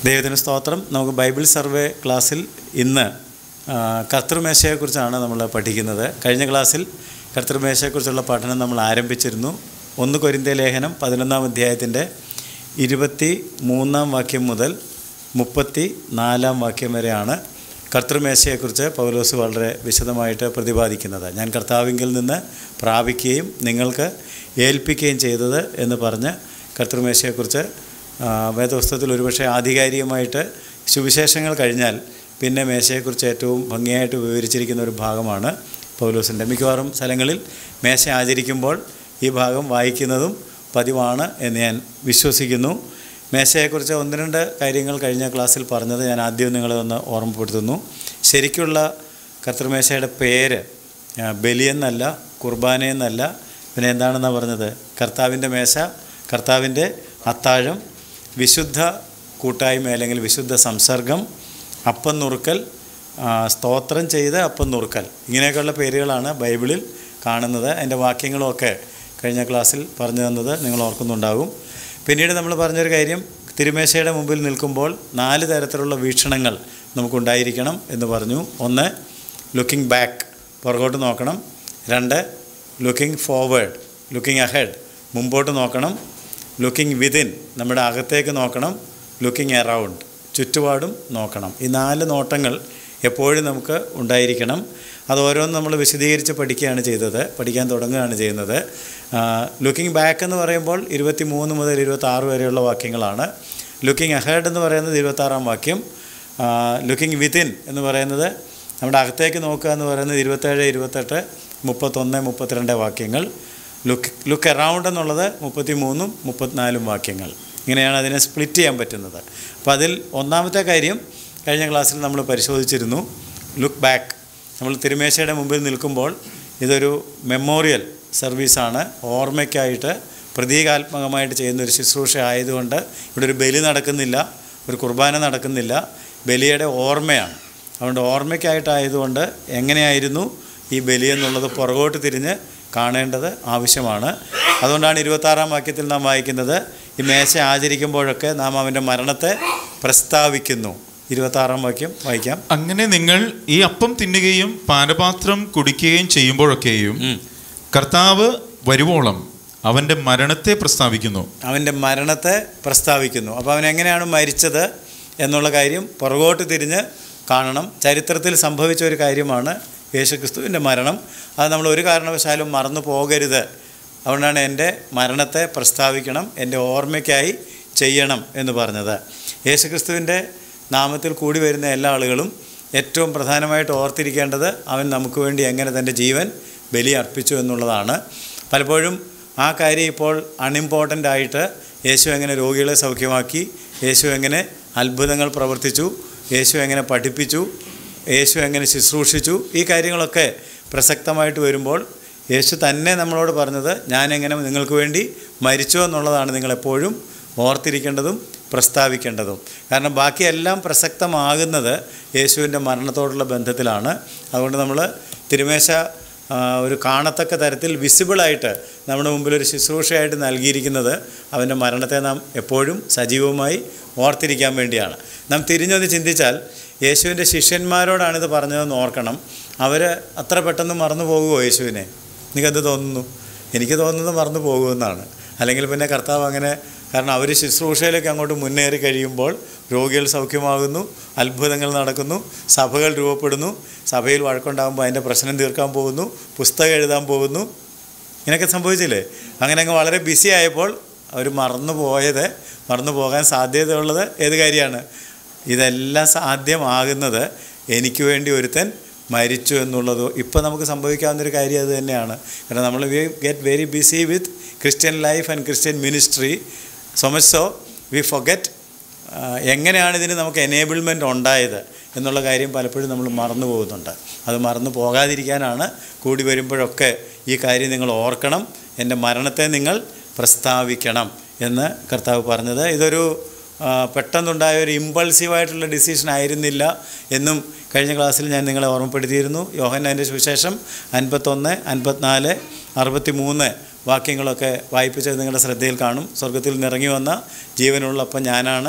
ദൈവത്തിന് സ്തോത്രം നമുക്ക് ബൈബിൾ സർവേ ക്ലാസ്സിൽ ഇന്ന് ആ, കർത്തൃമേശയെക്കുറിച്ചാണ് നമ്മൾ പഠിക്കുന്നത് കഴിഞ്ഞ ക്ലാസ്സിൽ കർത്തൃമേശയെക്കുറിച്ചുള്ള പഠനം നമ്മൾ ആരംഭിച്ചിരുന്നു ഒന്ന് കൊരിന്ത്യ ലേഖനം പതിനൊന്നാം അധ്യായത്തിൻ്റെ ഇരുപത്തി മൂന്നാം വാക്യം മുതൽ മുപ്പത്തി നാലാം വാക്യം വരെയാണ് കർത്തൃമേശയെക്കുറിച്ച് പൗലോസ് വളരെ വിശദമായിട്ട് പ്രതിപാദിക്കുന്നത് ഞാൻ കർത്താവിങ്കിൽ നിന്ന് പ്രാപിക്കുകയും നിങ്ങൾക്ക് ഏൽപ്പിക്കുകയും ചെയ്തത് എന്ന് പറഞ്ഞ് കർത്തൃമേശയെക്കുറിച്ച് ആ, വേദപുസ്തകത്തിൽ ഒരുപക്ഷെ ആധികാരികമായിട്ട് സുവിശേഷങ്ങൾ കഴിഞ്ഞാൽ പിന്നെ മേശയെക്കുറിച്ച് ഏറ്റവും ഭംഗിയായിട്ട് വിവരിച്ചിരിക്കുന്ന ഒരു ഭാഗമാണ് പൗലോസിൻ്റെ മിക്കവാറും സ്ഥലങ്ങളിൽ മേശ ആചരിക്കുമ്പോൾ ഈ ഭാഗം വായിക്കുന്നതും പതിവാണ് എന്ന് ഞാൻ വിശ്വസിക്കുന്നു മേശയെക്കുറിച്ച് ഒന്ന് രണ്ട് കാര്യങ്ങൾ കഴിഞ്ഞ ക്ലാസ്സിൽ പറഞ്ഞത് ഞാൻ ആദ്യം നിങ്ങളെ ഒന്ന് ഓർമ്മപ്പെടുത്തുന്നു ശരിക്കുള്ള കർത്തൃമേശയുടെ പേര് ആ, ബലിയെന്നല്ല കുർബാനയെന്നല്ല പിന്നെ എന്താണെന്നാണ് പറഞ്ഞത് കർത്താവിൻ്റെ മേശ കർത്താവിൻ്റെ അത്താഴം വിശുദ്ധ കൂട്ടായ്മ അല്ലെങ്കിൽ വിശുദ്ധ സംസർഗം അപ്പം നുറുക്കൽ ആ, സ്തോത്രം ചെയ്ത് അപ്പം നുറുക്കൽ ഇങ്ങനെയൊക്കെയുള്ള പേരുകളാണ് ബൈബിളിൽ കാണുന്നത് അതിൻ്റെ വാക്യങ്ങളുമൊക്കെ കഴിഞ്ഞ ക്ലാസ്സിൽ പറഞ്ഞു തന്നത് നിങ്ങൾ ഓർക്കുന്നുണ്ടാകും പിന്നീട് നമ്മൾ പറഞ്ഞൊരു കാര്യം തിരുമേശയുടെ മുമ്പിൽ നിൽക്കുമ്പോൾ നാല് തരത്തിലുള്ള വീക്ഷണങ്ങൾ നമുക്കുണ്ടായിരിക്കണം എന്ന് പറഞ്ഞു ഒന്ന് ലുക്കിംഗ് ബാക്ക് പുറകോട്ട് നോക്കണം രണ്ട് ലുക്കിംഗ് ഫോർവേഡ് ലുക്കിംഗ് അഹെഡ് മുമ്പോട്ട് നോക്കണം ലുക്കിംഗ് വിതിൻ നമ്മുടെ അകത്തേക്ക് നോക്കണം ലുക്കിംഗ് എറൗണ്ട് ചുറ്റുപാടും നോക്കണം ഈ നാല് നോട്ടങ്ങൾ എപ്പോഴും നമുക്ക് ഉണ്ടായിരിക്കണം അത് ഓരോന്നും നമ്മൾ വിശദീകരിച്ച് പഠിക്കുകയാണ് ചെയ്തത് പഠിക്കാൻ തുടങ്ങുകയാണ് ചെയ്യുന്നത് ലുക്കിംഗ് ബാക്ക് എന്ന് പറയുമ്പോൾ ഇരുപത്തി മൂന്ന് മുതൽ ഇരുപത്താറ് വരെയുള്ള വാക്യങ്ങളാണ് ലുക്കിംഗ് അഹേഡ് എന്ന് പറയുന്നത് ഇരുപത്താറാം വാക്യം ലുക്കിംഗ് വിതിൻ എന്ന് പറയുന്നത് നമ്മുടെ അകത്തേക്ക് നോക്കുക എന്ന് പറയുന്നത് ഇരുപത്തേഴ് ഇരുപത്തെട്ട് മുപ്പത്തൊന്ന് മുപ്പത്തിരണ്ട് വാക്യങ്ങൾ ലുക്ക് ലുക്ക് അറൗണ്ട് എന്നുള്ളത് മുപ്പത്തി മൂന്നും മുപ്പത്തിനാലും വാക്യങ്ങൾ ഇങ്ങനെയാണ് അതിനെ സ്പ്ലിറ്റ് ചെയ്യാൻ പറ്റുന്നത് അപ്പോൾ അതിൽ ഒന്നാമത്തെ കാര്യം കഴിഞ്ഞ ക്ലാസ്സിൽ നമ്മൾ പരിശോധിച്ചിരുന്നു ലുക്ക് ബാക്ക് നമ്മൾ തിരുമേശയുടെ മുമ്പിൽ നിൽക്കുമ്പോൾ ഇതൊരു മെമ്മോറിയൽ സർവീസാണ് ഓർമ്മയ്ക്കായിട്ട് പ്രതീകാത്മകമായിട്ട് ചെയ്യുന്ന ഒരു ശുശ്രൂഷ ആയതുകൊണ്ട് ഇവിടെ ഒരു ബലി നടക്കുന്നില്ല ഒരു കുർബാന നടക്കുന്നില്ല ബലിയുടെ ഓർമ്മയാണ് അതുകൊണ്ട് ഓർമ്മയ്ക്കായിട്ടായതുകൊണ്ട് എങ്ങനെയായിരുന്നു ഈ ബലി എന്നുള്ളത് പുറകോട്ട് തിരിഞ്ഞ് കാണേണ്ടത് ആവശ്യമാണ് അതുകൊണ്ടാണ് ഇരുപത്താറാം വാക്യത്തിൽ നാം വായിക്കുന്നത് ഈ മേശ ആചരിക്കുമ്പോഴൊക്കെ നാം അവൻ്റെ മരണത്തെ പ്രസ്താവിക്കുന്നു ഇരുപത്താറാം വാക്യം വായിക്കാം അങ്ങനെ നിങ്ങൾ ഈ അപ്പം തിന്നുകയും പാനപാത്രം കുടിക്കുകയും ചെയ്യുമ്പോഴൊക്കെയും ഉം. കർത്താവ് വരുവോളം അവന്റെ മരണത്തെ പ്രസ്താവിക്കുന്നു അവൻ്റെ മരണത്തെ പ്രസ്താവിക്കുന്നു അപ്പോൾ അവൻ എങ്ങനെയാണ് മരിച്ചത് എന്നുള്ള കാര്യം പുറകോട്ട് തിരിഞ്ഞ് കാണണം ചരിത്രത്തിൽ സംഭവിച്ച ഒരു കാര്യമാണ് യേശുക്രിസ്തുവിൻ്റെ മരണം അത് നമ്മൾ ഒരു കാരണവശാലും മറന്നു പോകരുത് അതുകൊണ്ടാണ് എൻ്റെ മരണത്തെ പ്രസ്താവിക്കണം എൻ്റെ ഓർമ്മയ്ക്കായി ചെയ്യണം എന്ന് പറഞ്ഞത് യേശുക്രിസ്തുവിൻ്റെ നാമത്തിൽ കൂടി വരുന്ന എല്ലാ ആളുകളും ഏറ്റവും പ്രധാനമായിട്ട് ഓർത്തിരിക്കേണ്ടത് അവൻ നമുക്ക് വേണ്ടി എങ്ങനെ തൻ്റെ ജീവൻ ബലി അർപ്പിച്ചു എന്നുള്ളതാണ് പലപ്പോഴും ആ കാര്യം ഇപ്പോൾ അൺഇമ്പോർട്ടൻ്റ് ആയിട്ട് യേശു എങ്ങനെ രോഗികളെ സൗഖ്യമാക്കി യേശു എങ്ങനെ അത്ഭുതങ്ങൾ പ്രവർത്തിച്ചു യേശു എങ്ങനെ പഠിപ്പിച്ചു യേശു എങ്ങനെ ശുശ്രൂഷിച്ചു ഈ കാര്യങ്ങളൊക്കെ പ്രസക്തമായിട്ട് വരുമ്പോൾ യേശു തന്നെ നമ്മളോട് പറഞ്ഞത് ഞാൻ എങ്ങനെ നിങ്ങൾക്ക് വേണ്ടി മരിച്ചു എന്നുള്ളതാണ് നിങ്ങളെപ്പോഴും ഓർത്തിരിക്കേണ്ടതും പ്രസ്താവിക്കേണ്ടതും കാരണം ബാക്കിയെല്ലാം പ്രസക്തമാകുന്നത് യേശുവിൻ്റെ മരണത്തോടുള്ള ബന്ധത്തിലാണ് അതുകൊണ്ട് നമ്മൾ തിരുമേശ ആ, ഒരു കാണത്തക്ക തരത്തിൽ വിസിബിളായിട്ട് നമ്മുടെ മുമ്പിൽ ഒരു ശുശ്രൂഷയായിട്ട് നൽകിയിരിക്കുന്നത് അവൻ്റെ മരണത്തെ നാം എപ്പോഴും സജീവമായി ഓർത്തിരിക്കാൻ വേണ്ടിയാണ് നാം തിരിഞ്ഞൊന്ന് ചിന്തിച്ചാൽ യേശുവിൻ്റെ ശിഷ്യന്മാരോടാണിത് പറഞ്ഞതെന്ന് ഓർക്കണം അവർ അത്ര പെട്ടെന്ന് മറന്നു പോകുമോ യേശുവിനെ നിങ്ങൾക്കെന്ത് തോന്നുന്നു എനിക്ക് തോന്നുന്നത് മറന്നു പോകുമെന്നാണ് അല്ലെങ്കിൽ പിന്നെ കർത്താവ് അങ്ങനെ കാരണം അവർ ശുശ്രൂഷയിലേക്ക് അങ്ങോട്ട് മുന്നേറി കഴിയുമ്പോൾ രോഗികൾ സൗഖ്യമാകുന്നു അത്ഭുതങ്ങൾ നടക്കുന്നു സഭകൾ രൂപപ്പെടുന്നു സഭയിൽ വഴക്കുണ്ടാകുമ്പോൾ അതിൻ്റെ പ്രശ്നം തീർക്കാൻ പോകുന്നു പുസ്തകം എഴുതാൻ പോകുന്നു ഇങ്ങനെയൊക്കെ സംഭവിച്ചില്ലേ അങ്ങനെ അങ്ങ് വളരെ ബിസി ആയപ്പോൾ അവർ മറന്നു പോയത് മറന്നു പോകാൻ സാധ്യതയുള്ളത് ഏത് കാര്യമാണ് ഇതെല്ലാം സാധ്യമാകുന്നത് എനിക്ക് വേണ്ടി ഒരുത്തൻ മരിച്ചു എന്നുള്ളത് ഇപ്പോൾ നമുക്ക് സംഭവിക്കാവുന്നൊരു കാര്യം അത് തന്നെയാണ് കാരണം നമ്മൾ we get very busy with Christian life and Christian ministry so much so we forget എങ്ങനെയാണ് ഇതിന് നമുക്ക് എനേബിൾമെൻ്റ് ഉണ്ടായത് എന്നുള്ള കാര്യം പലപ്പോഴും നമ്മൾ മറന്നു പോകുന്നുണ്ട് അത് മറന്നു പോകാതിരിക്കാനാണ് കൂടി വരുമ്പോഴൊക്കെ ഈ കാര്യം നിങ്ങൾ ഓർക്കണം എൻ്റെ മരണത്തെ നിങ്ങൾ പ്രസ്താവിക്കണം എന്ന് കർത്താവ് പറഞ്ഞത് ഇതൊരു ആ, പെട്ടെന്നുണ്ടായ ഒരു ഇമ്പൾസീവായിട്ടുള്ള ഡിസിഷൻ ആയിരുന്നില്ല എന്നും കഴിഞ്ഞ ക്ലാസ്സിൽ ഞാൻ നിങ്ങളെ ഓർമ്മപ്പെടുത്തിയിരുന്നു യോഹന്നാൻ്റെ സുവിശേഷം അൻപത്തൊന്ന് അൻപത്തിനാല് അറുപത്തി മൂന്ന് വാക്യങ്ങളൊക്കെ വായിപ്പിച്ചത് നിങ്ങളുടെ ശ്രദ്ധയിൽ കാണും സ്വർഗത്തിൽ നിന്നിറങ്ങി വന്ന ജീവനുള്ളപ്പം ഞാനാണ്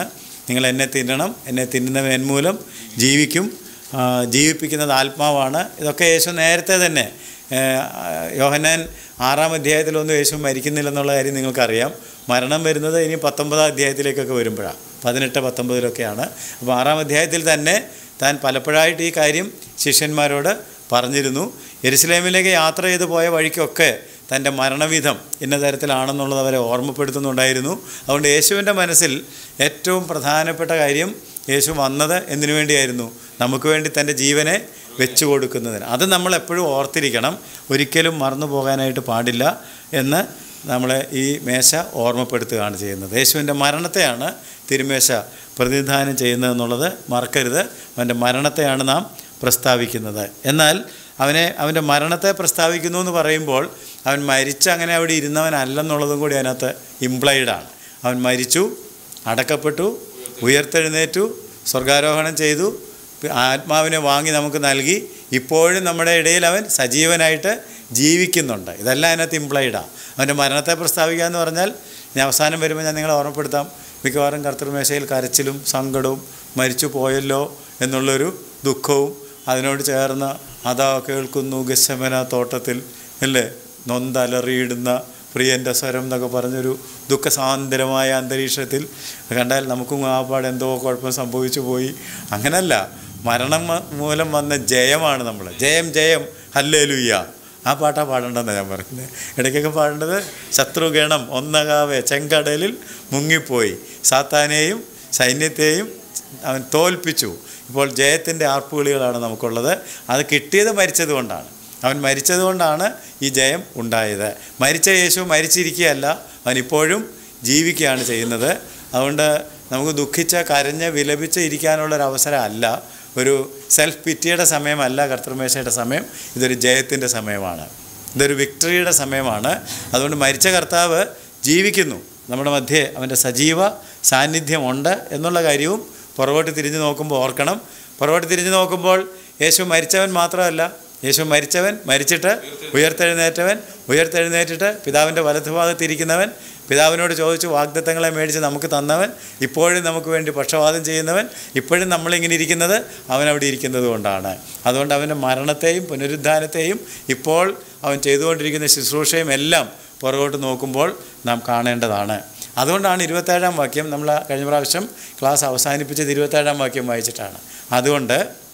നിങ്ങൾ എന്നെ തിന്നണം എന്നെ തിന്നുന്നവൻ എന്മൂലം ജീവിക്കും ആ, ജീവിപ്പിക്കുന്നത് ആത്മാവാണ് ഇതൊക്കെ യേശു നേരത്തെ തന്നെ ഏ, യോഹന്നാൻ ആറാം അധ്യായത്തിലൊന്നും യേശു മരിക്കുന്നില്ലെന്നുള്ള കാര്യം നിങ്ങൾക്കറിയാം മരണം വരുന്നത് ഇനി പത്തൊമ്പതാം അധ്യായത്തിലേക്കൊക്കെ വരുമ്പോഴാണ് പതിനെട്ട് പത്തൊമ്പതിലൊക്കെയാണ് അപ്പോൾ ആറാം അധ്യായത്തിൽ തന്നെ താൻ പലപ്പോഴായിട്ട് ഈ കാര്യം ശിഷ്യന്മാരോട് പറഞ്ഞിരുന്നു എരുസലേമിലേക്ക് യാത്ര ചെയ്ത് പോയ വഴിക്കൊക്കെ തൻ്റെ മരണവിധം ഇന്ന തരത്തിലാണെന്നുള്ളത് അവരെ ഓർമ്മപ്പെടുത്തുന്നുണ്ടായിരുന്നു അതുകൊണ്ട് യേശുവിൻ്റെ മനസ്സിൽ ഏറ്റവും പ്രധാനപ്പെട്ട കാര്യം യേശു വന്നത് എന്തിനു വേണ്ടിയായിരുന്നു നമുക്ക് വേണ്ടി തൻ്റെ ജീവനെ വെച്ചു കൊടുക്കുന്നതിന് അത് നമ്മൾ എപ്പോഴും ഓർത്തിരിക്കണം ഒരിക്കലും മറന്നു പോകാനായിട്ട് പാടില്ല എന്ന് നമ്മളെ ഈ മേശ ഓർമ്മപ്പെടുത്തുകയാണ് ചെയ്യുന്നത് യേശുവിൻ്റെ മരണത്തെയാണ് തിരുമേശ പ്രതിനിധാനം ചെയ്യുന്നതെന്നുള്ളത് മറക്കരുത് അവൻ്റെ മരണത്തെയാണ് നാം പ്രസ്താവിക്കുന്നത് എന്നാൽ അവനെ അവൻ്റെ മരണത്തെ പ്രസ്താവിക്കുന്നു എന്ന് പറയുമ്പോൾ അവൻ മരിച്ച് അങ്ങനെ അവിടെ ഇരുന്നവനല്ലെന്നുള്ളതും കൂടി അതിനകത്ത് ഇംപ്ലൈഡാണ് അവൻ മരിച്ചു അടക്കപ്പെട്ടു ഉയർത്തെഴുന്നേറ്റു സ്വർഗാരോഹണം ചെയ്തു ആത്മാവിനെ വാങ്ങി നമുക്ക് നൽകി ഇപ്പോഴും നമ്മുടെ ഇടയിൽ അവൻ സജീവനായിട്ട് ജീവിക്കുന്നുണ്ട് ഇതെല്ലാം അതിനകത്ത് ഇംപ്ലൈഡാണ് അവൻ്റെ മരണത്തെ പ്രസ്താവിക്കുക എന്ന് പറഞ്ഞാൽ ഞാൻ അവസാനം വരുമ്പോൾ ഞാൻ നിങ്ങളെ ഓർമ്മപ്പെടുത്താം മിക്കവാറും കർത്തൃമേശയിൽ കരച്ചിലും സങ്കടവും മരിച്ചു പോയല്ലോ എന്നുള്ളൊരു ദുഃഖവും അതിനോട് ചേർന്ന് അതാ കേൾക്കുന്നു ഗശമന തോട്ടത്തിൽ അല്ലേ നൊന്തലറിയിടുന്ന പ്രിയൻ്റെ സ്വരം എന്നൊക്കെ പറഞ്ഞൊരു ദുഃഖസാന്ദ്രമായ അന്തരീക്ഷത്തിൽ കണ്ടാൽ നമുക്കും ആ പാട് എന്തോ കുഴപ്പം സംഭവിച്ചു പോയി അങ്ങനല്ല മരണം മ- മൂലം വന്ന ജയമാണ് നമ്മൾ ജയം ജയം ഹല്ലേലുയ്യ ആ പാട്ടാ പാടേണ്ടതെന്ന് ഞാൻ പറയുന്നത് ഇടയ്ക്കൊക്കെ പാടേണ്ടത് ശത്രുഗണം ഒന്നകാവെ ചെങ്കടലിൽ മുങ്ങിപ്പോയി സാത്താനെയും സൈന്യത്തെയും അവൻ തോൽപ്പിച്ചു ഇപ്പോൾ ജയത്തിൻ്റെ ആർപ്പുവിളികളാണ് നമുക്കുള്ളത് അത് കിട്ടിയത് മരിച്ചത് കൊണ്ടാണ് അവൻ മരിച്ചത് കൊണ്ടാണ് ഈ ജയം ഉണ്ടായത് മരിച്ച യേശു മരിച്ചിരിക്കുകയല്ല അവൻ ഇപ്പോഴും ജീവിക്കുകയാണ് ചെയ്യുന്നത് അതുകൊണ്ട് നമുക്ക് ദുഃഖിച്ച് കരഞ്ഞ് വിലപിച്ച് ഇരിക്കാനുള്ളൊരവസരം അല്ല ഒരു സെൽഫ് പിറ്റിയുടെ സമയമല്ല കർത്തൃമേശയുടെ സമയം ഇതൊരു ജയത്തിൻ്റെ സമയമാണ് ഇതൊരു വിക്ടറിയുടെ സമയമാണ് അതുകൊണ്ട് മരിച്ച കർത്താവ് ജീവിക്കുന്നു നമ്മുടെ മധ്യേ അവൻ്റെ സജീവ സാന്നിധ്യമുണ്ട് എന്നുള്ള കാര്യവും പുറകോട്ട് തിരിഞ്ഞു നോക്കുമ്പോൾ ഓർക്കണം പുറകോട്ട് തിരിഞ്ഞു നോക്കുമ്പോൾ യേശു മരിച്ചവൻ മാത്രമല്ല യേശു മരിച്ചവൻ മരിച്ചിട്ട് ഉയർത്തെഴുന്നേറ്റവൻ ഉയർത്തെഴുന്നേറ്റിട്ട് പിതാവിൻ്റെ വലതുഭാഗത്തിരിക്കുന്നവൻ പിതാവിനോട് ചോദിച്ചു വാഗ്ദത്തങ്ങളെ മേടിച്ച് നമുക്ക് തന്നവൻ ഇപ്പോഴും നമുക്ക് വേണ്ടി പക്ഷപാതം ചെയ്യുന്നവൻ ഇപ്പോഴും നമ്മളിങ്ങനെ ഇരിക്കുന്നത് അവൻ അവിടെ ഇരിക്കുന്നത് കൊണ്ടാണ് അതുകൊണ്ട് അവൻ്റെ മരണത്തെയും പുനരുദ്ധാനത്തെയും ഇപ്പോൾ അവൻ ചെയ്തുകൊണ്ടിരിക്കുന്ന ശുശ്രൂഷയും എല്ലാം പുറകോട്ട് നോക്കുമ്പോൾ നാം കാണേണ്ടതാണ് അതുകൊണ്ടാണ് ഇരുപത്തേഴാം വാക്യം നമ്മൾ കഴിഞ്ഞ പ്രാവശ്യം ക്ലാസ് അവസാനിപ്പിച്ചത് ഇരുപത്തേഴാം വാക്യം വായിച്ചിട്ടാണ് അതുകൊണ്ട്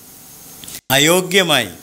അയോഗ്യമായി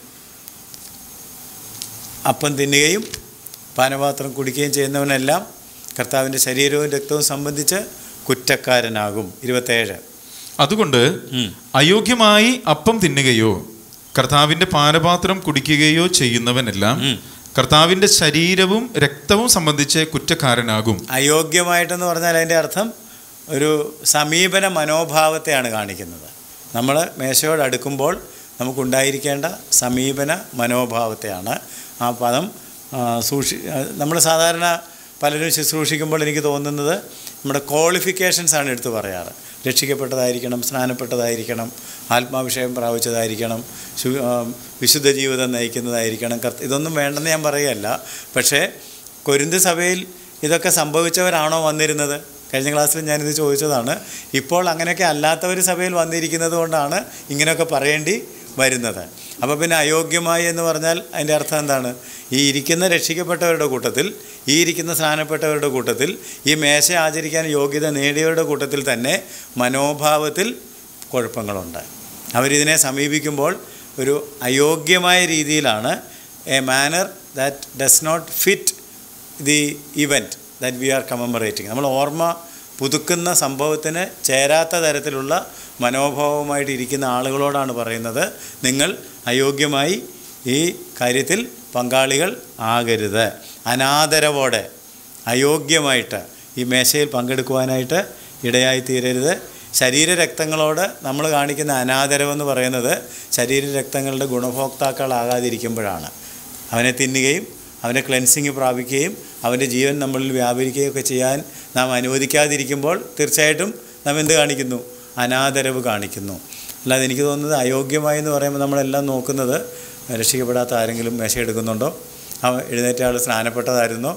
അപ്പം തിന്നുകയും പാനപാത്രം കുടിക്കുകയും ചെയ്യുന്നവനെല്ലാം കർത്താവിൻ്റെ ശരീരവും രക്തവും സംബന്ധിച്ച് കുറ്റക്കാരനാകും ഇരുപത്തേഴ് അതുകൊണ്ട് ഉം. അയോഗ്യമായി അപ്പം തിന്നുകയോ കർത്താവിന്റെ പാനപാത്രം കുടിക്കുകയോ ചെയ്യുന്നവനെല്ലാം ഉം. കർത്താവിന്റെ ശരീരവും രക്തവും സംബന്ധിച്ച് കുറ്റക്കാരനാകും അയോഗ്യമായിട്ടെന്ന് പറഞ്ഞാൽ അതിൻ്റെ അർത്ഥം ഒരു സമീപന മനോഭാവത്തെയാണ് കാണിക്കുന്നത് നമ്മൾ മേശയോട് അടുക്കുമ്പോൾ നമുക്കുണ്ടായിരിക്കേണ്ട സമീപന മനോഭാവത്തെയാണ് ആ പദം ആ, സൂക്ഷി നമ്മൾ സാധാരണ പലരും ശുശ്രൂഷിക്കുമ്പോൾ എനിക്ക് തോന്നുന്നത് നമ്മുടെ ക്വാളിഫിക്കേഷൻസ് ആണ് എടുത്തു പറയാറ് രക്ഷിക്കപ്പെട്ടതായിരിക്കണം സ്നാനപ്പെട്ടതായിരിക്കണം ആത്മാവിഷയം പ്രാപിച്ചതായിരിക്കണം ശു- ആ, വിശുദ്ധ ജീവിതം നയിക്കുന്നതായിരിക്കണം കർത്ത ഇതൊന്നും വേണ്ടെന്ന് ഞാൻ പറയുകയല്ല പക്ഷേ കൊരിന്ത് സഭയിൽ ഇതൊക്കെ സംഭവിച്ചവരാണോ വന്നിരുന്നത് കഴിഞ്ഞ ക്ലാസ്സിൽ ഞാനിത് ചോദിച്ചതാണ് ഇപ്പോൾ അങ്ങനെയൊക്കെ അല്ലാത്തവർ സഭയിൽ വന്നിരിക്കുന്നത് കൊണ്ടാണ് ഇങ്ങനെയൊക്കെ പറയേണ്ടി വരുന്നത് അപ്പോൾ പിന്നെ അയോഗ്യമായി എന്ന് പറഞ്ഞാൽ അതിൻ്റെ അർത്ഥം എന്താണ് ഈ ഇരിക്കുന്ന രക്ഷിക്കപ്പെട്ടവരുടെ കൂട്ടത്തിൽ ഈ ഇരിക്കുന്ന സ്നാനപ്പെട്ടവരുടെ കൂട്ടത്തിൽ ഈ മേശ ആചരിക്കാൻ യോഗ്യത നേടിയവരുടെ കൂട്ടത്തിൽ തന്നെ മനോഭാവത്തിൽ കുഴപ്പങ്ങളുണ്ട് അവരിതിനെ സമീപിക്കുമ്പോൾ ഒരു അയോഗ്യമായ രീതിയിലാണ് a manner that does not fit the event that we are commemorating നമ്മൾ ഓർമ്മ പുതുക്കുന്ന സംഭവത്തിന് ചേരാത്ത തരത്തിലുള്ള മനോഭാവമായിട്ട് ഇരിക്കുന്ന ആളുകളോടാണ് പറയുന്നത് നിങ്ങൾ അയോഗ്യമായി ഈ കാര്യത്തിൽ പങ്കാളികൾ ആകരുത് അനാദരവോടെ അയോഗ്യമായിട്ട് ഈ മേശയിൽ പങ്കെടുക്കുവാനായിട്ട് ഇടയായി തീരരുത് ശരീരരക്തങ്ങളോട് നമ്മൾ കാണിക്കുന്ന അനാദരവെന്ന് പറയുന്നത് ശരീരരക്തങ്ങളുടെ ഗുണഭോക്താക്കളാകാതിരിക്കുമ്പോഴാണ് അവനെ തിന്നുകയും അവനെ ക്ലെൻസിങ് പ്രാപിക്കുകയും അവൻ്റെ ജീവൻ നമ്മളിൽ വ്യാപരിക്കുകയും ഒക്കെ ചെയ്യാൻ നാം അനുവദിക്കാതിരിക്കുമ്പോൾ തീർച്ചയായിട്ടും നാം എന്ത് കാണിക്കുന്നു അനാദരവ് കാണിക്കുന്നു അല്ലാതെ എനിക്ക് തോന്നുന്നത് അയോഗ്യമായി എന്ന് പറയുമ്പോൾ നമ്മളെല്ലാം നോക്കുന്നത് രക്ഷിക്കപ്പെടാത്ത ആരെങ്കിലും മേശ എടുക്കുന്നുണ്ടോ അവ എഴുന്നേറ്റ ആൾ സ്നാനപ്പെട്ടതായിരുന്നോ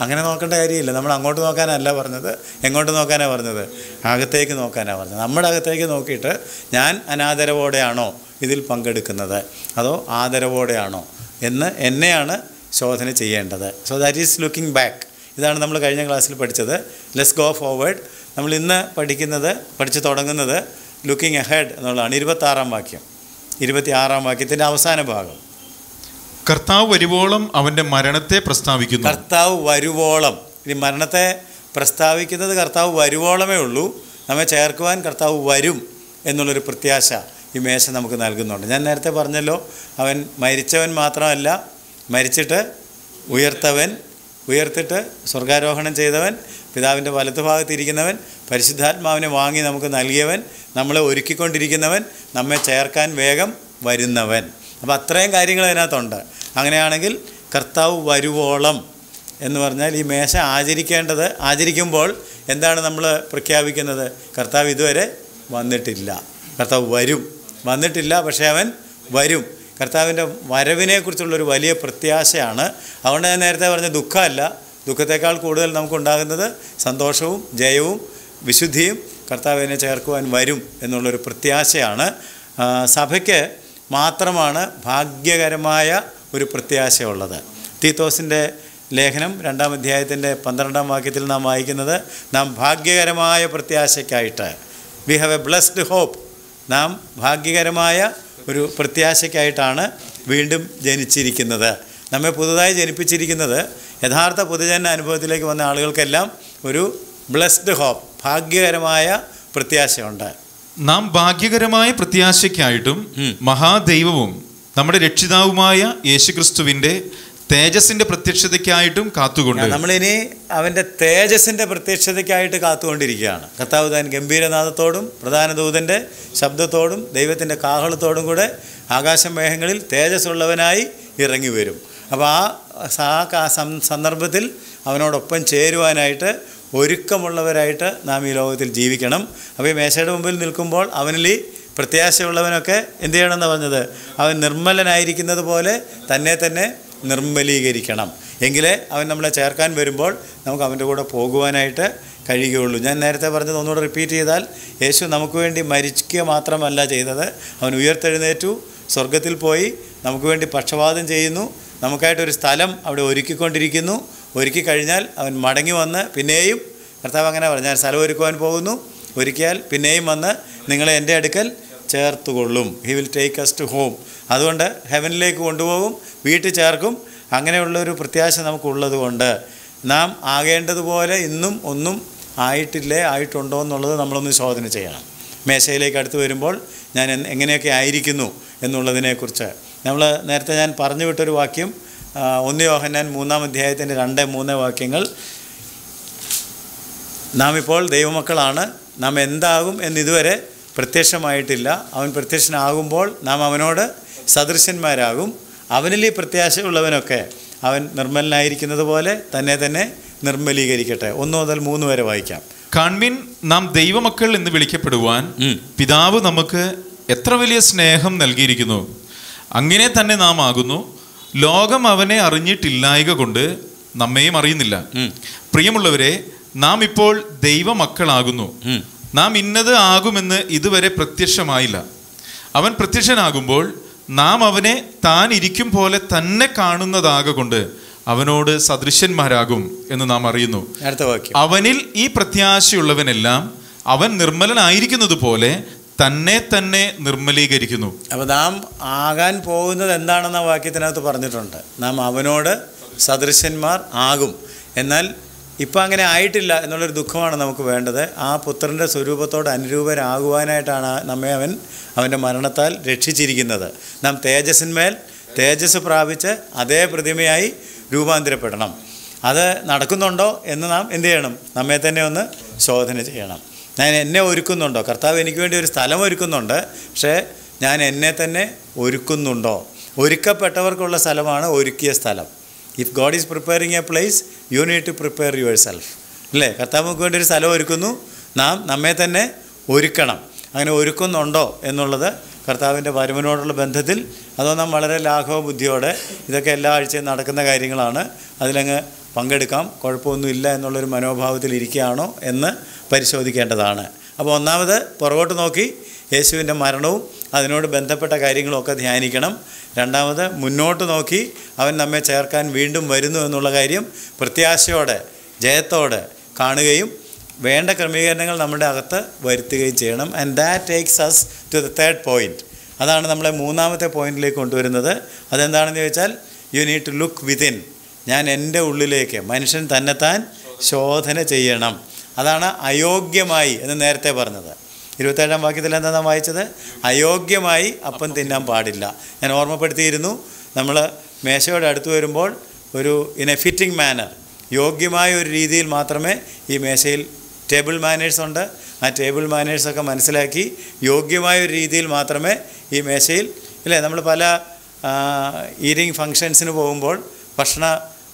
അങ്ങനെ നോക്കേണ്ട കാര്യമില്ല നമ്മൾ അങ്ങോട്ട് നോക്കാനല്ല പറഞ്ഞത് എങ്ങോട്ട് നോക്കാനാണ് പറഞ്ഞത് അകത്തേക്ക് നോക്കാനാണ് പറഞ്ഞത് നമ്മുടെ അകത്തേക്ക് നോക്കിയിട്ട് ഞാൻ അനാദരവോടെയാണോ ഇതിൽ പങ്കെടുക്കുന്നത് അതോ ആദരവോടെയാണോ എന്ന് എന്നെയാണ് ശോധന ചെയ്യേണ്ടത് so that is looking back ഇതാണ് നമ്മൾ കഴിഞ്ഞ ക്ലാസ്സിൽ പഠിച്ചത് ലെസ് ഗോ ഫോർവേഡ് നമ്മൾ ഇന്ന് പഠിക്കുന്നത് പഠിച്ചു തുടങ്ങുന്നത് ലുക്കിംഗ് എഹെഡ് എന്നുള്ളതാണ് ഇരുപത്താറാം വാക്യം ഇരുപത്തി ആറാം വാക്യത്തിൻ്റെ അവസാന ഭാഗം കർത്താവ് വരുവോളം അവന്റെ മരണത്തെ പ്രസ്താവിക്കുന്നു കർത്താവ് വരുവോളം ഇനി മരണത്തെ പ്രസ്താവിക്കുന്നത് കർത്താവ് വരുവോളമേ ഉള്ളൂ നമ്മെ ചേർക്കുവാൻ കർത്താവ് വരും എന്നുള്ളൊരു പ്രത്യാശ ഈ മേശ നമുക്ക് നൽകുന്നുണ്ട് ഞാൻ നേരത്തെ പറഞ്ഞല്ലോ അവൻ മരിച്ചവൻ മാത്രമല്ല മരിച്ചിട്ട് ഉയർത്തവൻ ഉയർത്തിട്ട് സ്വർഗാരോഹണം ചെയ്തവൻ പിതാവിൻ്റെ വലത്തുഭാഗത്തിരിക്കുന്നവൻ പരിശുദ്ധാത്മാവിനെ വാങ്ങി നമുക്ക് നൽകിയവൻ നമ്മളെ ഒരുക്കിക്കൊണ്ടിരിക്കുന്നവൻ നമ്മെ ചേർക്കാൻ വേഗം വരുന്നവൻ അപ്പോൾ അത്രയും കാര്യങ്ങൾ അതിനകത്തുണ്ട് അങ്ങനെയാണെങ്കിൽ കർത്താവ് വരുവോളം എന്ന് പറഞ്ഞാൽ ഈ മേശ ആചരിക്കേണ്ടത് ആചരിക്കുമ്പോൾ എന്താണ് നമ്മൾ പ്രഖ്യാപിക്കുന്നത് കർത്താവ് ഇതുവരെ വന്നിട്ടില്ല കർത്താവ് വരും വന്നിട്ടില്ല പക്ഷേ അവൻ വരും കർത്താവിൻ്റെ വരവിനെക്കുറിച്ചുള്ളൊരു വലിയ പ്രത്യാശയാണ് അതുകൊണ്ട് ഞാൻ നേരത്തെ പറഞ്ഞ ദുഃഖമല്ല ദുഃഖത്തേക്കാൾ കൂടുതൽ നമുക്കുണ്ടാകുന്നത് സന്തോഷവും ജയവും വിശുദ്ധിയും കർത്താവിനെ ചേർക്കുവാൻ വരും എന്നുള്ളൊരു പ്രത്യാശയാണ് ആ, സഭയ്ക്ക് മാത്രമാണ് ഭാഗ്യകരമായ ഒരു പ്രത്യാശയുള്ളത് തീത്തോസിൻ്റെ ലേഖനം രണ്ടാം അധ്യായത്തിൻ്റെ പന്ത്രണ്ടാം വാക്യത്തിൽ നാം വായിക്കുന്നത് നാം ഭാഗ്യകരമായ പ്രത്യാശയ്ക്കായിട്ട് we have a blessed hope നാം ഭാഗ്യകരമായ ഒരു പ്രത്യാശയ്ക്കായിട്ടാണ് വീണ്ടും ജനിച്ചിരിക്കുന്നത് നമ്മെ പുതുതായി ജനിപ്പിച്ചിരിക്കുന്നത് യഥാർത്ഥ പൊതുജന അനുഭവത്തിലേക്ക് വന്ന ആളുകൾക്കെല്ലാം ഒരു ബ്ലസ്ഡ് ഹോപ്പ് ഭാഗ്യകരമായ പ്രത്യാശയുണ്ട് നാം ഭാഗ്യകരമായ പ്രത്യാശയ്ക്കായിട്ടും ഉം. മഹാദൈവവും നമ്മുടെ രക്ഷിതാവുമായ യേശുക്രിസ്തുവിന്റെ തേജസിന്റെ പ്രത്യക്ഷതയ്ക്കായിട്ടും കാത്തുകൊണ്ട് നമ്മളിനി അവൻ്റെ തേജസ്സിൻ്റെ പ്രത്യക്ഷതയ്ക്കായിട്ട് കാത്തുകൊണ്ടിരിക്കുകയാണ് കർത്താവ് താൻ ഗംഭീരനാഥത്തോടും പ്രധാന ദൂതൻ്റെ ശബ്ദത്തോടും ദൈവത്തിൻ്റെ കാഹളത്തോടും കൂടെ ആകാശം മേഘങ്ങളിൽ തേജസ്സുള്ളവനായി ഇറങ്ങി വരും അപ്പോൾ ആ സ- ആ കാ- സം- സന്ദർഭത്തിൽ അവനോടൊപ്പം ചേരുവാനായിട്ട് ഒരുക്കമുള്ളവരായിട്ട് നാം ഈ ലോകത്തിൽ ജീവിക്കണം അപ്പോൾ ഈ മേശയുടെ മുമ്പിൽ നിൽക്കുമ്പോൾ അവനിൽ ഈ പ്രത്യാശയുള്ളവനൊക്കെ എന്ത് ചെയ്യണമെന്ന് പറഞ്ഞത് അവൻ നിർമ്മലനായിരിക്കുന്നത് പോലെ തന്നെ തന്നെ നിർമ്മലീകരിക്കണം എങ്കിലേ അവൻ നമ്മളെ ചേർക്കാൻ വരുമ്പോൾ നമുക്ക് അവൻ്റെ കൂടെ പോകുവാനായിട്ട് കഴിയുകയുള്ളൂ ഞാൻ നേരത്തെ പറഞ്ഞത് ഒന്നുകൂടെ റിപ്പീറ്റ് ചെയ്താൽ യേശു നമുക്ക് വേണ്ടി മരിക്കുക മാത്രമല്ല ചെയ്തത് അവൻ ഉയർത്തെഴുന്നേറ്റു സ്വർഗത്തിൽ പോയി നമുക്ക് വേണ്ടി പക്ഷപാതം ചെയ്യുന്നു നമുക്കായിട്ടൊരു സ്ഥലം അവിടെ ഒരുക്കിക്കൊണ്ടിരിക്കുന്നു ഒരുക്കി കഴിഞ്ഞാൽ അവൻ മടങ്ങി വന്ന് പിന്നെയും കർത്താവ് അങ്ങനെ പറഞ്ഞു ഞാൻ സ്ഥലം ഒരുക്കുവാൻ പോകുന്നു ഒരുക്കിയാൽ പിന്നെയും വന്ന് നിങ്ങളെ എൻ്റെ അടുക്കൽ ചേർത്തുകൊള്ളും he will take us to home അതുകൊണ്ട് ഹെവനിലേക്ക് കൊണ്ടുപോകും വീട്ടിൽ ചേർക്കും അങ്ങനെയുള്ളൊരു പ്രത്യാശ നമുക്കുള്ളത് കൊണ്ട് നാം ആകേണ്ടതുപോലെ ഇന്നും ഒന്നും ആയിട്ടില്ലേ ആയിട്ടുണ്ടോ എന്നുള്ളത് നമ്മളൊന്ന് ശോധന ചെയ്യണം മേശയിലേക്ക് അടുത്ത് വരുമ്പോൾ ഞാൻ എൻ- എങ്ങനെയൊക്കെ ആയിരിക്കുന്നു എന്നുള്ളതിനെക്കുറിച്ച് നമ്മൾ നേരത്തെ ഞാൻ പറഞ്ഞു വിട്ടൊരു വാക്യം ആ, ഒന്ന് യോഹന്നാൻ മൂന്നാം അധ്യായത്തിൻ്റെ രണ്ട് മൂന്ന് വാക്യങ്ങൾ നാം ഇപ്പോൾ ദൈവമക്കളാണ് നാം എന്താകും എന്നിതുവരെ പ്രത്യക്ഷമായിട്ടില്ല അവൻ പ്രത്യക്ഷനാകുമ്പോൾ നാം അവനോട് സദൃശന്മാരാകും അവനിൽ ഈ പ്രത്യാശയുള്ളവനൊക്കെ അവൻ നിർമ്മലനായിരിക്കുന്നത് പോലെ തന്നെ തന്നെ നിർമ്മലീകരിക്കട്ടെ ഒന്ന് മുതൽ മൂന്ന് വരെ വായിക്കാം കാൺമിൻ നാം ദൈവമക്കൾ എന്ന് വിളിക്കപ്പെടുവാൻ ഉം. പിതാവ് നമുക്ക് എത്ര വലിയ സ്നേഹം നൽകിയിരിക്കുന്നു അങ്ങനെ തന്നെ നാം ആകുന്നു ലോകം അവനെ അറിഞ്ഞിട്ടില്ലായക കൊണ്ട് നമ്മയും അറിയുന്നില്ല ഉം. പ്രിയമുള്ളവരെ നാം ഇപ്പോൾ ദൈവമക്കളാകുന്നു ഉം. നാം ഇന്നത് ആകുമെന്ന് ഇതുവരെ പ്രത്യക്ഷമായില്ല അവൻ പ്രത്യക്ഷനാകുമ്പോൾ നാം അവനെ താൻ ഇരിക്കും പോലെ തന്നെ കാണുന്നതാകൊണ്ട് അവനോട് സദൃശന്മാരാകും എന്ന് നാം അറിയുന്നു അടുത്ത വാക്യം അവനിൽ ഈ പ്രത്യാശയുള്ളവനെല്ലാം അവൻ നിർമ്മലനായിരിക്കുന്നത് പോലെ തന്നെ തന്നെ നിർമ്മലീകരിക്കുന്നു അപ്പോൾ നാം ആകാൻ പോകുന്നത് എന്താണെന്ന വാക്യത്തിനകത്ത് പറഞ്ഞിട്ടുണ്ട് നാം അവനോട് സദൃശന്മാർ ആകും എന്നാൽ ഇപ്പം അങ്ങനെ ആയിട്ടില്ല എന്നുള്ളൊരു ദുഃഖമാണ് നമുക്ക് വേണ്ടത് ആ പുത്രൻ്റെ സ്വരൂപത്തോട് അനുരൂപരാകുവാനായിട്ടാണ് നമ്മെ അവൻ അവൻ്റെ മരണത്താൽ രക്ഷിച്ചിരിക്കുന്നത് നാം തേജസ്സിന്മേൽ തേജസ് പ്രാപിച്ച് അതേ പ്രതിമയായി രൂപാന്തരപ്പെടണം അത് നടക്കുന്നുണ്ടോ എന്ന് നാം എന്ത് ചെയ്യണം നമ്മെ തന്നെ ഒന്ന് ശോധന ചെയ്യണം ഞാൻ എന്നെ ഒരുക്കുന്നുണ്ടോ കർത്താവ് എനിക്ക് വേണ്ടി ഒരു സ്ഥലം ഒരുക്കുന്നുണ്ട് പക്ഷേ ഞാൻ എന്നെ തന്നെ ഒരുക്കുന്നുണ്ടോ ഒരുക്കപ്പെട്ടവർക്കുള്ള സ്ഥലമാണ് ഒരുക്കിയ സ്ഥലം if God is preparing a place you need to prepare yourself അല്ലേ കർത്താവ് നമുക്ക് വേണ്ടി ഒരു സ്ഥലം ഒരുക്കുന്നു നാം നമ്മെ തന്നെ ഒരുക്കണം അങ്ങനെ ഒരുക്കുന്നുണ്ടോ എന്നുള്ളത് കർത്താവിൻ്റെ വരവിനോടുള്ള ബന്ധത്തിൽ അതോ നാം വളരെ ലാഘവ ബുദ്ധിയോടെ ഇതൊക്കെ എല്ലാ ആഴ്ചയും നടക്കുന്ന കാര്യങ്ങളാണ് അതിലങ്ങ് പങ്കെടുക്കാം കുഴപ്പമൊന്നുമില്ല എന്നുള്ളൊരു മനോഭാവത്തിൽ ഇരിക്കുകയാണോ എന്ന് പരിശോധിക്കേണ്ടതാണ് അപ്പോൾ ഒന്നാമത് പുറകോട്ട് നോക്കി യേശുവിൻ്റെ മരണവും അതിനോട് ബന്ധപ്പെട്ട കാര്യങ്ങളൊക്കെ ധ്യാനിക്കണം രണ്ടാമത് മുന്നോട്ട് നോക്കി അവൻ നമ്മെ ചേർക്കാൻ വീണ്ടും വരുന്നു എന്നുള്ള കാര്യം പ്രത്യാശയോടെ ജയത്തോടെ കാണുകയും വേണ്ട ക്രമീകരണങ്ങൾ നമ്മുടെ അകത്ത് വരുത്തുകയും ചെയ്യണം and that takes us to the third point അതാണ് നമ്മളെ മൂന്നാമത്തെ പോയിന്റിലേക്ക് കൊണ്ടുവരുന്നത് അതെന്താണെന്ന് ചോദിച്ചാൽ you need to look within ഞാൻ എൻ്റെ ഉള്ളിലേക്ക് മനുഷ്യൻ തന്നെത്താൻ ശോധന ചെയ്യണം അതാണ് അയോഗ്യമായി എന്ന് നേരത്തെ പറഞ്ഞത് ഇരുപത്തേഴാം വാക്യത്തിൽ എന്താ നാം വായിച്ചത് അയോഗ്യമായി അപ്പം തിന്നാൻ പാടില്ല ഞാൻ ഓർമ്മപ്പെടുത്തിയിരുന്നു നമ്മൾ മേശയോട് അടുത്ത് വരുമ്പോൾ ഒരു ഇൻ എ ഫിറ്റിംഗ് മാനർ യോഗ്യമായ ഒരു രീതിയിൽ മാത്രമേ ഈ മേശയിൽ ടേബിൾ മാനേഴ്സ് ഉണ്ട് ആ ടേബിൾ മാനേഴ്സൊക്കെ മനസ്സിലാക്കി യോഗ്യമായ ഒരു രീതിയിൽ മാത്രമേ ഈ മേശയിൽ ഇല്ലേ നമ്മൾ പല ഈറ്റിംഗ് ഫങ്ഷൻസിന് പോകുമ്പോൾ ഭക്ഷണ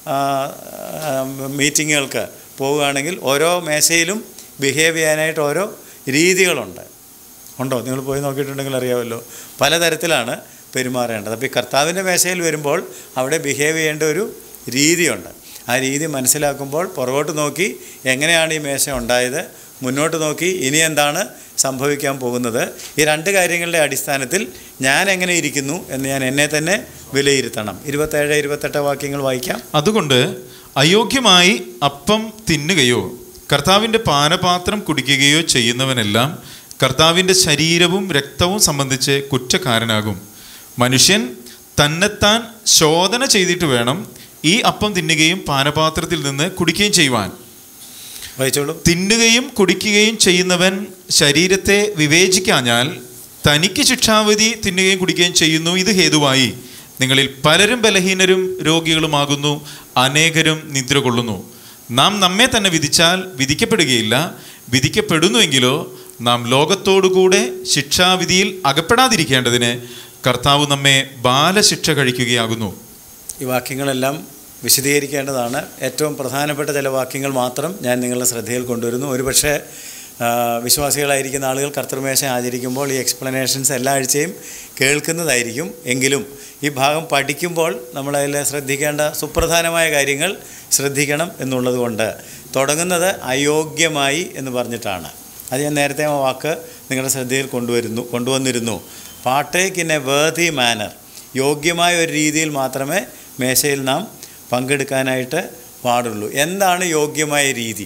മീറ്റിങ്ങുകൾക്ക് പോവുകയാണെങ്കിൽ ഓരോ മേശയിലും ബിഹേവ് ചെയ്യാനായിട്ട് ഓരോ രീതികളുണ്ട് ഉണ്ടോ നിങ്ങൾ പോയി നോക്കിയിട്ടുണ്ടെങ്കിൽ അറിയാമല്ലോ പലതരത്തിലാണ് പെരുമാറേണ്ടത് അപ്പോൾ ഈ കർത്താവിൻ്റെ മേശയിൽ വരുമ്പോൾ അവിടെ ബിഹേവ് ചെയ്യേണ്ട ഒരു രീതിയുണ്ട് ആ രീതി മനസ്സിലാക്കുമ്പോൾ പുറകോട്ട് നോക്കി എങ്ങനെയാണ് ഈ മേശ ഉണ്ടായത് മുന്നോട്ട് നോക്കി ഇനി എന്താണ് സംഭവിക്കാൻ പോകുന്നത് ഈ രണ്ട് കാര്യങ്ങളുടെ അടിസ്ഥാനത്തിൽ ഞാൻ എങ്ങനെ ഇരിക്കുന്നു എന്ന് ഞാൻ എന്നെ തന്നെ വിലയിരുത്തണം ഇരുപത്തേഴ് ഇരുപത്തെട്ട് വാക്യങ്ങൾ വായിക്കാം അതുകൊണ്ട് അയോഗ്യമായി അപ്പം തിന്നുകയോ കർത്താവിൻ്റെ പാനപാത്രം കുടിക്കുകയോ ചെയ്യുന്നവനെല്ലാം കർത്താവിൻ്റെ ശരീരവും രക്തവും സംബന്ധിച്ച് കുറ്റക്കാരനാകും മനുഷ്യൻ തന്നെത്താൻ ശോധന ചെയ്തിട്ട് വേണം ഈ അപ്പം തിന്നുകയും പാനപാത്രത്തിൽ നിന്ന് കുടിക്കുകയും ചെയ്യുവാൻ വായിച്ചോളൂ തിന്നുകയും കുടിക്കുകയും ചെയ്യുന്നവൻ ശരീരത്തെ വിവേചിക്കാഞ്ഞാൽ തനിക്ക് ശിക്ഷാവിധി തിന്നുകയും കുടിക്കുകയും ചെയ്യുന്നു ഇത് ഹേതുവായി നിങ്ങളിൽ പലരും ബലഹീനരും രോഗികളുമാകുന്നു അനേകരും നിദ്ര കൊള്ളുന്നു നാം നമ്മെ തന്നെ വിധിച്ചാൽ വിധിക്കപ്പെടുകയില്ല വിധിക്കപ്പെടുന്നുവെങ്കിലോ നാം ലോകത്തോടുകൂടെ ശിക്ഷാവിധിയിൽ അകപ്പെടാതിരിക്കേണ്ടതിന് കർത്താവ് നമ്മെ ബാലശിക്ഷ കഴിക്കുകയാകുന്നു ഈ വാക്യങ്ങളെല്ലാം വിശദീകരിക്കേണ്ടതാണ് ഏറ്റവും പ്രധാനപ്പെട്ട ചില വാക്യങ്ങൾ മാത്രം ഞാൻ നിങ്ങളുടെ ശ്രദ്ധയിൽ കൊണ്ടുവരുന്നു ഒരുപക്ഷെ ആ, വിശ്വാസികളായിരിക്കുന്ന ആളുകൾ കർത്തൃമേശ ആചരിക്കുമ്പോൾ ഈ എക്സ്പ്ലനേഷൻസ് എല്ലാ ആഴ്ചയും കേൾക്കുന്നതായിരിക്കും എങ്കിലും ഈ ഭാഗം പഠിക്കുമ്പോൾ നമ്മളതിൽ ശ്രദ്ധിക്കേണ്ട സുപ്രധാനമായ കാര്യങ്ങൾ ശ്രദ്ധിക്കണം എന്നുള്ളത് കൊണ്ട് തുടങ്ങുന്നത് അയോഗ്യമായി എന്ന് പറഞ്ഞിട്ടാണ് അത് ഞാൻ നേരത്തെ ആ വാക്ക് നിങ്ങളുടെ ശ്രദ്ധയിൽ കൊണ്ടുവരുന്നു കൊണ്ടുവന്നിരുന്നു partake in a worthy manner യോഗ്യമായ ഒരു രീതിയിൽ മാത്രമേ മേശയിൽ നാം പങ്കെടുക്കാനായിട്ട് പാടുള്ളൂ എന്താണ് യോഗ്യമായ രീതി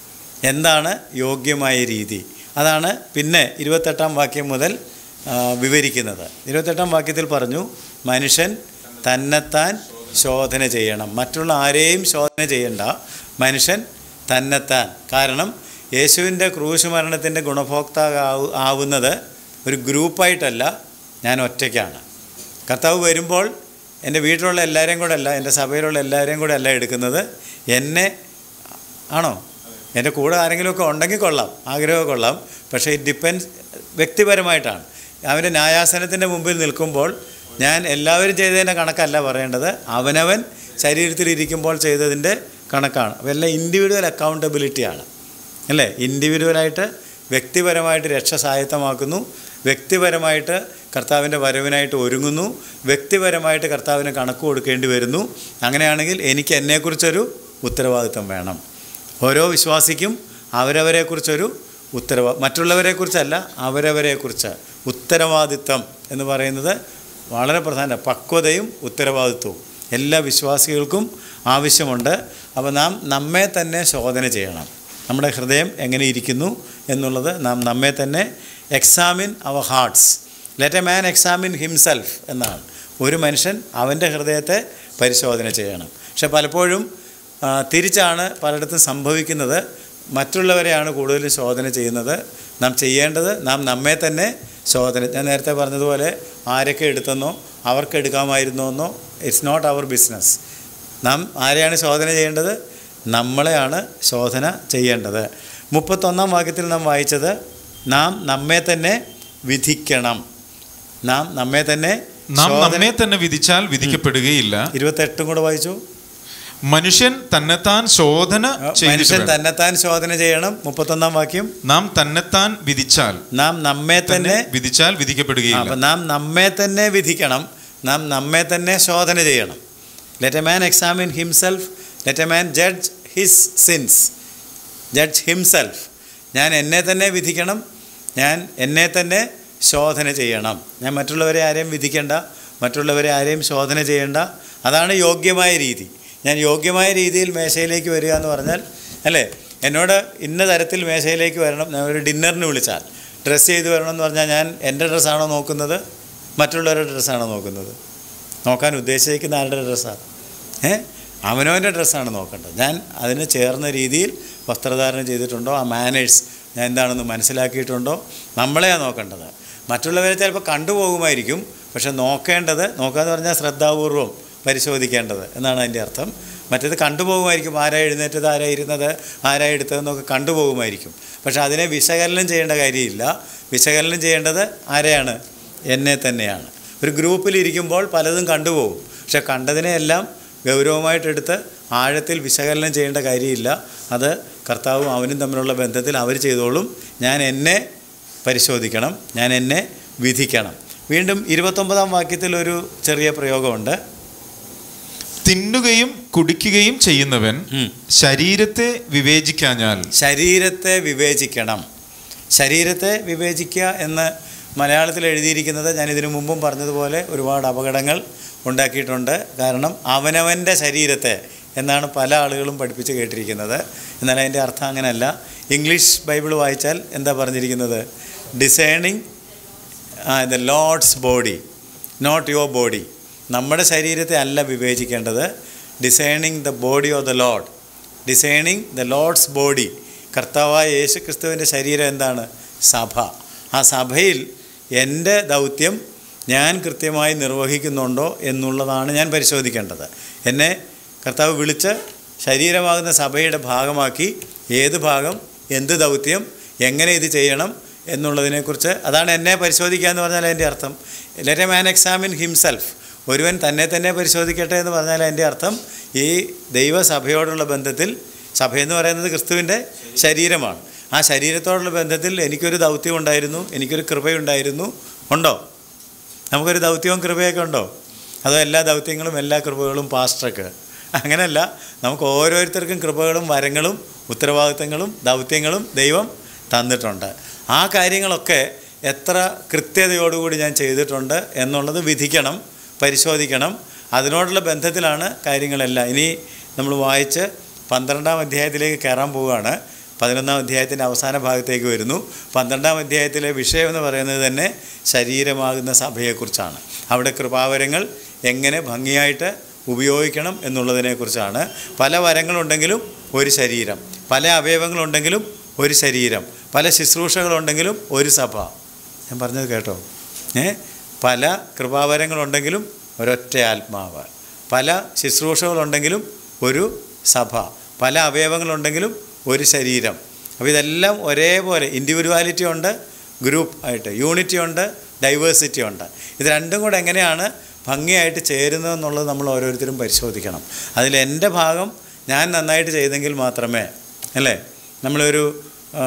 എന്താണ് യോഗ്യമായ രീതി അതാണ് പിന്നെ ഇരുപത്തെട്ടാം വാക്യം മുതൽ ആ, വിവരിക്കുന്നത് ഇരുപത്തെട്ടാം വാക്യത്തിൽ പറഞ്ഞു മനുഷ്യൻ തന്നെത്താൻ ശോധന ചെയ്യണം മറ്റുള്ള ആരെയും ശോധന ചെയ്യണ്ട മനുഷ്യൻ തന്നെത്താൻ കാരണം യേശുവിൻ്റെ ക്രൂശ് മരണത്തിൻ്റെ ഗുണഭോക്താവ് ആവുന്നത് ഒരു ഗ്രൂപ്പായിട്ടല്ല ഞാൻ ഒറ്റയ്ക്കാണ് കർത്താവ് വരുമ്പോൾ എൻ്റെ വീട്ടിലുള്ള എല്ലാവരെയും കൂടെ അല്ല എൻ്റെ സഭയിലുള്ള എല്ലാവരെയും കൂടെ അല്ല എടുക്കുന്നത് എന്നെ ആണോ എൻ്റെ കൂടെ ആരെങ്കിലുമൊക്കെ ഉണ്ടെങ്കിൽ കൊള്ളാം ആഗ്രഹമൊക്കെ കൊള്ളാം പക്ഷേ ഇറ്റ് ഡിപ്പെൻസ് വ്യക്തിപരമായിട്ടാണ് അവൻ്റെ ന്യായാസനത്തിൻ്റെ മുമ്പിൽ നിൽക്കുമ്പോൾ ഞാൻ എല്ലാവരും ചെയ്തതിൻ്റെ കണക്കല്ല പറയേണ്ടത് അവനവൻ ശരീരത്തിലിരിക്കുമ്പോൾ ചെയ്തതിൻ്റെ കണക്കാണ് അപ്പോൾ എല്ലാം ഇൻഡിവിജ്വൽ അക്കൗണ്ടബിലിറ്റിയാണ് അല്ലേ ഇൻഡിവിജ്വലായിട്ട് വ്യക്തിപരമായിട്ട് രക്ഷ സായത്തമാക്കുന്നു വ്യക്തിപരമായിട്ട് കർത്താവിൻ്റെ വരവിനായിട്ട് ഒരുങ്ങുന്നു വ്യക്തിപരമായിട്ട് കർത്താവിന് കണക്ക് കൊടുക്കേണ്ടി വരുന്നു അങ്ങനെയാണെങ്കിൽ എനിക്ക് എന്നെക്കുറിച്ചൊരു ഉത്തരവാദിത്വം വേണം ഓരോ വിശ്വാസിക്കും അവരവരെക്കുറിച്ചൊരു ഉത്തരവാ മറ്റുള്ളവരെക്കുറിച്ചല്ല അവരവരെക്കുറിച്ച് ഉത്തരവാദിത്വം എന്ന് പറയുന്നത് വളരെ പ്രധാന പക്വതയും ഉത്തരവാദിത്വവും എല്ലാ വിശ്വാസികൾക്കും ആവശ്യമുണ്ട് അപ്പോൾ നാം നമ്മെ തന്നെ ശോധന ചെയ്യണം നമ്മുടെ ഹൃദയം എങ്ങനെ ഇരിക്കുന്നു എന്നുള്ളത് നാം നമ്മെ തന്നെ examine our hearts let a man examine himself എന്നാണ് ഒരു മനുഷ്യൻ അവൻ്റെ ഹൃദയത്തെ പരിശോധന ചെയ്യണം പക്ഷെ പലപ്പോഴും ആ, തിരിച്ചാണ് പലയിടത്തും സംഭവിക്കുന്നത് മറ്റുള്ളവരെയാണ് കൂടുതലും ശോധന ചെയ്യുന്നത് നാം ചെയ്യേണ്ടത് നാം നമ്മെ തന്നെ ശോധന ഞാൻ നേരത്തെ പറഞ്ഞതുപോലെ ആരൊക്കെ എടുത്തെന്നോ അവർക്ക് എടുക്കാമായിരുന്നോ എന്നോ ഇറ്റ്സ് നോട്ട് അവർ ബിസിനസ് നാം ആരെയാണ് ശോധന ചെയ്യേണ്ടത് നമ്മളെയാണ് ശോധന ചെയ്യേണ്ടത് മുപ്പത്തൊന്നാം വാക്യത്തിൽ നാം വായിച്ചത് നാം നമ്മെ തന്നെ വിധിക്കണം നാം നമ്മെ തന്നെ നാം ശോധന- നമ്മെ തന്നെ വിധിച്ചാൽ വിധിക്കപ്പെടുകയില്ല ഇരുപത്തെട്ടും കൂടെ വായിച്ചു മനുഷ്യൻ തന്നെത്താൻ ശോധന ചെയ്തിട്ട് മനുഷ്യൻ വേണം. തന്നെത്താൻ ശോധന ചെയ്യണം മുപ്പത്തൊന്നാം വാക്യം നാം തന്നെത്താൻ വിധിച്ചാൽ നാം നമ്മെ തന്നെ തന്നെ വിധിച്ചാൽ വിധിക്കപ്പെടുകയില്ല അപ്പം നാം നമ്മെ തന്നെ വിധിക്കണം നാം നമ്മെ തന്നെ ശോധന ചെയ്യണം let a man examine himself let a man judge his sins judge himself ഞാൻ എന്നെ തന്നെ വിധിക്കണം ഞാൻ എന്നെ തന്നെ ശോധന ചെയ്യണം ഞാൻ മറ്റുള്ളവരെ ആരെയും വിധിക്കേണ്ട മറ്റുള്ളവരെ ആരെയും ശോധന ചെയ്യേണ്ട അതാണ് യോഗ്യമായ രീതി ഞാൻ യോഗ്യമായ രീതിയിൽ മേശയിലേക്ക് വരിക എന്ന് പറഞ്ഞാൽ അല്ലേ എന്നോട് ഇന്ന തരത്തിൽ മേശയിലേക്ക് വരണം ഞാൻ ഒരു ഡിന്നറിന് വിളിച്ചാൽ ഡ്രസ്സ് ചെയ്ത് വരണം എന്ന് പറഞ്ഞാൽ ഞാൻ എൻ്റെ ഡ്രസ്സാണോ നോക്കുന്നത് മറ്റുള്ളവരുടെ ഡ്രസ്സാണോ നോക്കുന്നത് നോക്കാൻ ഉദ്ദേശിക്കുന്ന ആരുടെ ഡ്രസ്സാണ് ഏ അവനവൻ്റെ ഡ്രസ്സാണ് നോക്കേണ്ടത് ഞാൻ അതിന് ചേർന്ന രീതിയിൽ വസ്ത്രധാരണം ചെയ്തിട്ടുണ്ടോ ആ മാനേഴ്സ് ഞാൻ എന്താണെന്ന് മനസ്സിലാക്കിയിട്ടുണ്ടോ നമ്മളെയാണ് നോക്കേണ്ടത് മറ്റുള്ളവരെ ചിലപ്പോൾ കണ്ടുപോകുമായിരിക്കും പക്ഷെ നോക്കേണ്ടത് നോക്കാന്ന് പറഞ്ഞാൽ ശ്രദ്ധാപൂർവം പരിശോധിക്കേണ്ടത് എന്നാണ് അതിൻ്റെ അർത്ഥം മറ്റേത് കണ്ടുപോകുമായിരിക്കും ആരാ എഴുന്നേറ്റത് ആരാ ഇരുന്നത് ആരാ എടുത്തതെന്നൊക്കെ കണ്ടുപോകുമായിരിക്കും പക്ഷെ അതിനെ വിശകലനം ചെയ്യേണ്ട കാര്യമില്ല വിശകലനം ചെയ്യേണ്ടത് ആരെയാണ് എന്നെ തന്നെയാണ് ഒരു ഗ്രൂപ്പിലിരിക്കുമ്പോൾ പലതും കണ്ടുപോകും പക്ഷെ കണ്ടതിനെയെല്ലാം ഗൗരവമായിട്ടെടുത്ത് ആഴത്തിൽ വിശകലനം ചെയ്യേണ്ട കാര്യമില്ല അത് കർത്താവും അവനും തമ്മിലുള്ള ബന്ധത്തിൽ അവർ ചെയ്തോളും ഞാൻ എന്നെ പരിശോധിക്കണം ഞാൻ എന്നെ വിധിക്കണം വീണ്ടും ഇരുപത്തൊമ്പതാം വാക്യത്തിൽ ഒരു ചെറിയ പ്രയോഗമുണ്ട് തിന്നുകയും കുടിക്കുകയും ചെയ്യുന്നവൻ ഉം. ശരീരത്തെ വിവേചിക്കാഞ്ഞാൽ ശരീരത്തെ വിവേചിക്കണം ശരീരത്തെ വിവേചിക്കുക എന്ന് മലയാളത്തിൽ എഴുതിയിരിക്കുന്നത് ഞാൻ ഇതിനു മുമ്പും പറഞ്ഞതുപോലെ ഒരുപാട് അപകടങ്ങൾ ഉണ്ടാക്കിയിട്ടുണ്ട് കാരണം അവനവൻ്റെ ശരീരത്തെ എന്നാണ് പല ആളുകളും പഠിപ്പിച്ച് കേട്ടിരിക്കുന്നത് എന്നാൽ അതിൻ്റെ അർത്ഥം അങ്ങനെയല്ല ഇംഗ്ലീഷ് ബൈബിൾ വായിച്ചാൽ എന്താ പറഞ്ഞിരിക്കുന്നത് discerning the Lord's body not your body നമ്മുടെ ശരീരത്തെ അല്ല വിവേചിക്കേണ്ടത് discerning the body of the Lord discerning the Lord's body കർത്താവായ യേശു ക്രിസ്തുവിൻ്റെ ശരീരം എന്താണ് സഭ ആ സഭയിൽ എൻ്റെ ദൗത്യം ഞാൻ കൃത്യമായി നിർവഹിക്കുന്നുണ്ടോ എന്നുള്ളതാണ് ഞാൻ പരിശോധിക്കേണ്ടത് എന്നെ കർത്താവ് വിളിച്ച് ശരീരമാകുന്ന സഭയുടെ ഭാഗമാക്കി ഏത് ഭാഗം എന്ത് ദൗത്യം എങ്ങനെ ഇത് ചെയ്യണം എന്നുള്ളതിനെക്കുറിച്ച് അതാണ് എന്നെ പരിശോധിക്കുക എന്ന് പറഞ്ഞാൽ അതിൻ്റെ അർത്ഥം let a man examine himself ഒരുവൻ തന്നെ തന്നെ പരിശോധിക്കട്ടെ എന്ന് പറഞ്ഞാൽ അതിൻ്റെ അർത്ഥം ഈ ദൈവസഭയോടുള്ള ബന്ധത്തിൽ സഭയെന്ന് പറയുന്നത് ക്രിസ്തുവിൻ്റെ ശരീരമാണ് ആ ശരീരത്തോടുള്ള ബന്ധത്തിൽ എനിക്കൊരു ദൗത്യം ഉണ്ടായിരുന്നു എനിക്കൊരു കൃപയുണ്ടായിരുന്നു ഉണ്ടോ നമുക്കൊരു ദൗത്യവും കൃപയൊക്കെ ഉണ്ടോ അതോ എല്ലാ ദൗത്യങ്ങളും എല്ലാ കൃപകളും പാസ്റ്റർക്ക് അങ്ങനെയല്ല നമുക്ക് ഓരോരുത്തർക്കും കൃപകളും വരങ്ങളും ഉത്തരവാദിത്തങ്ങളും ദൗത്യങ്ങളും ദൈവം തന്നിട്ടുണ്ട് ആ കാര്യങ്ങളൊക്കെ എത്ര കൃത്യതയോടുകൂടി ഞാൻ ചെയ്തിട്ടുണ്ട് എന്നുള്ളത് വിധിക്കണം പരിശോധിക്കണം അതിനോടുള്ള ബന്ധത്തിലാണ് കാര്യങ്ങളെല്ലാം ഇനി നമ്മൾ വായിച്ച് പന്ത്രണ്ടാം അധ്യായത്തിലേക്ക് കയറാൻ പോവുകയാണ് പതിനൊന്നാം അധ്യായത്തിൻ്റെ അവസാന ഭാഗത്തേക്ക് വരുന്നു പന്ത്രണ്ടാം അധ്യായത്തിലെ വിഷയം എന്ന് പറയുന്നത് തന്നെ ശരീരമാകുന്ന സഭയെക്കുറിച്ചാണ് അവിടെ കൃപാവരങ്ങൾ എങ്ങനെ ഭംഗിയായിട്ട് ഉപയോഗിക്കണം എന്നുള്ളതിനെക്കുറിച്ചാണ് പല വരങ്ങളുണ്ടെങ്കിലും ഒരു ശരീരം പല അവയവങ്ങളുണ്ടെങ്കിലും ഒരു ശരീരം പല ശുശ്രൂഷകളുണ്ടെങ്കിലും ഒരു സഭ ഞാൻ പറഞ്ഞത് കേട്ടോ ഏ പല കൃപാവരങ്ങളുണ്ടെങ്കിലും ഒരൊറ്റ ആത്മാവ് പല ശുശ്രൂഷകളുണ്ടെങ്കിലും ഒരു സഭ പല അവയവങ്ങളുണ്ടെങ്കിലും ഒരു ശരീരം അപ്പോൾ ഇതെല്ലാം ഒരേപോലെ ഇൻഡിവിജ്വാലിറ്റി ഉണ്ട് ഗ്രൂപ്പ് ആയിട്ട് യൂണിറ്റി ഉണ്ട് ഡൈവേഴ്സിറ്റി ഉണ്ട് ഇത് രണ്ടും കൂടെ എങ്ങനെയാണ് ഭംഗിയായിട്ട് ചേരുന്നതെന്നുള്ളത് നമ്മൾ ഓരോരുത്തരും പരിശോധിക്കണം അതിൽ എൻ്റെ ഭാഗം ഞാൻ നന്നായിട്ട് ചെയ്തെങ്കിൽ മാത്രമേ അല്ലേ നമ്മളൊരു ആ,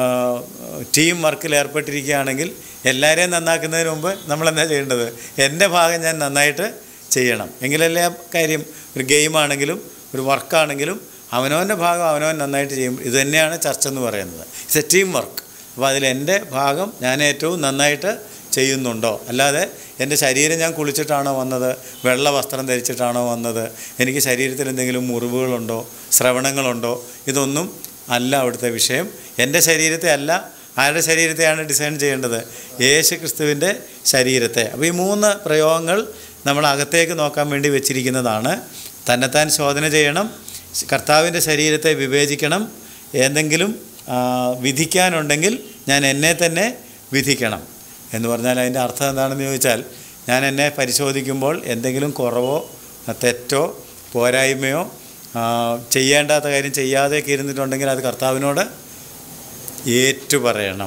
ടീം വർക്കിൽ ഏർപ്പെട്ടിരിക്കുകയാണെങ്കിൽ എല്ലാവരെയും നന്നാക്കുന്നതിന് മുമ്പ് നമ്മളെന്താ ചെയ്യേണ്ടത് എൻ്റെ ഭാഗം ഞാൻ നന്നായിട്ട് ചെയ്യണം എങ്കിലല്ലേ ആ കാര്യം ഒരു ഗെയിമാണെങ്കിലും ഒരു വർക്കാണെങ്കിലും അവനവൻ്റെ ഭാഗം അവനവൻ നന്നായിട്ട് ചെയ്യും ഇത് തന്നെയാണ് ചർച്ച എന്ന് പറയുന്നത് ഇറ്റ്സ് എ ടീം വർക്ക് അപ്പോൾ അതിൽ എൻ്റെ ഭാഗം ഞാൻ ഏറ്റവും നന്നായിട്ട് ചെയ്യുന്നുണ്ടോ അല്ലാതെ എൻ്റെ ശരീരം ഞാൻ കുളിച്ചിട്ടാണോ വന്നത് വെള്ള വസ്ത്രം ധരിച്ചിട്ടാണോ വന്നത് എനിക്ക് ശരീരത്തിൽ എന്തെങ്കിലും മുറിവുകളുണ്ടോ ശ്രവണങ്ങളുണ്ടോ ഇതൊന്നും അല്ല അവിടുത്തെ വിഷയം എൻ്റെ ശരീരത്തെ അല്ല ആരുടെ ശരീരത്തെയാണ് ഡിസൈൻ ചെയ്യേണ്ടത് യേശു ക്രിസ്തുവിൻ്റെ ശരീരത്തെ അപ്പോൾ ഈ മൂന്ന് പ്രയോഗങ്ങൾ നമ്മൾ അകത്തേക്ക് നോക്കാൻ വേണ്ടി വെച്ചിരിക്കുന്നതാണ് തന്നെത്താൻ ശോധന ചെയ്യണം കർത്താവിൻ്റെ ശരീരത്തെ വിവേചിക്കണം എന്തെങ്കിലും ആ, വിധിക്കാനുണ്ടെങ്കിൽ ഞാൻ എന്നെ തന്നെ വിധിക്കണം എന്ന് പറഞ്ഞാൽ അതിൻ്റെ അർത്ഥം എന്താണെന്ന് ചോദിച്ചാൽ ഞാൻ എന്നെ പരിശോധിക്കുമ്പോൾ എന്തെങ്കിലും കുറവോ തെറ്റോ പോരായ്മയോ ആ, ചെയ്യേണ്ടാത്ത കാര്യം ചെയ്യാതെയൊക്കെ ഇരുന്നിട്ടുണ്ടെങ്കിൽ അത് കർത്താവിനോട് ഏറ്റുപറയണം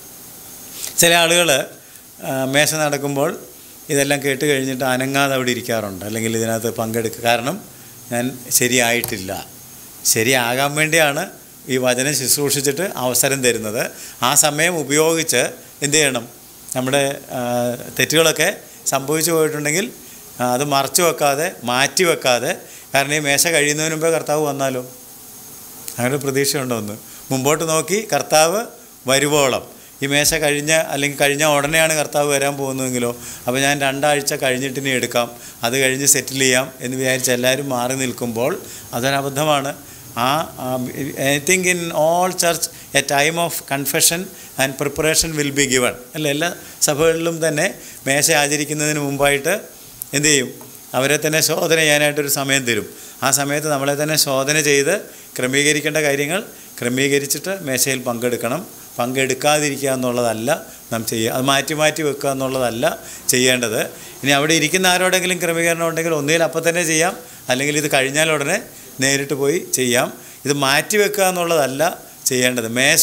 ചില ആളുകൾ മേശ നടക്കുമ്പോൾ ഇതെല്ലാം കേട്ട് കഴിഞ്ഞിട്ട് അനങ്ങാതെ അവിടെ ഇരിക്കാറുണ്ട് അല്ലെങ്കിൽ ഇതിനകത്ത് പങ്കെടുക്കുക കാരണം ഞാൻ ശരിയായിട്ടില്ല ശരിയാകാൻ വേണ്ടിയാണ് ഈ വചനം ശുശ്രൂഷിച്ചിട്ട് അവസരം തരുന്നത് ആ സമയം ഉപയോഗിച്ച് എന്ത് ചെയ്യണം നമ്മുടെ ആ, തെറ്റുകളൊക്കെ സംഭവിച്ചു പോയിട്ടുണ്ടെങ്കിൽ ആ, അത് മറച്ചു വെക്കാതെ മാറ്റി വെക്കാതെ കാരണം ഈ മേശ കഴിയുന്നതിന് മുമ്പേ കർത്താവ് വന്നാലോ അങ്ങനെ ഒരു പ്രതീക്ഷയുണ്ടോ ഒന്ന് മുമ്പോട്ട് നോക്കി കർത്താവ് വരുവോളം ഈ മേശ കഴിഞ്ഞ അല്ലെങ്കിൽ കഴിഞ്ഞ ഉടനെയാണ് കർത്താവ് വരാൻ പോകുന്നതെങ്കിലോ അപ്പോൾ ഞാൻ രണ്ടാഴ്ച കഴിഞ്ഞിട്ട് ഇനി എടുക്കാം അത് കഴിഞ്ഞ് സെറ്റിൽ ചെയ്യാം എന്ന് വിചാരിച്ച് എല്ലാവരും മാറി നിൽക്കുമ്പോൾ അതൊരബദ്ധമാണ് uh I think in all church a time of confession and preparation will be given അല്ല എല്ലാ സഭകളിലും തന്നെ മേശ ആചരിക്കുന്നതിന് മുമ്പായിട്ട് എന്ത് ചെയ്യും അവരെ തന്നെ ശോധന ചെയ്യാനായിട്ടൊരു സമയം തരും ആ സമയത്ത് നമ്മളെ തന്നെ ശോധന ചെയ്ത് ക്രമീകരിക്കേണ്ട കാര്യങ്ങൾ ക്രമീകരിച്ചിട്ട് മേശയിൽ പങ്കെടുക്കണം പങ്കെടുക്കാതിരിക്കുക എന്നുള്ളതല്ല നാം ചെയ്യുക അത് മാറ്റി മാറ്റി വെക്കുക എന്നുള്ളതല്ല ചെയ്യേണ്ടത് ഇനി അവിടെ ഇരിക്കുന്ന ആരോടെങ്കിലും ക്രമീകരണം ഉണ്ടെങ്കിൽ ഒന്നുകിൽ അപ്പം തന്നെ ചെയ്യാം അല്ലെങ്കിൽ ഇത് കഴിഞ്ഞാൽ ഉടനെ നേരിട്ട് പോയി ചെയ്യാം ഇത് മാറ്റി വെക്കുക എന്നുള്ളതല്ല ചെയ്യേണ്ടത് മേശ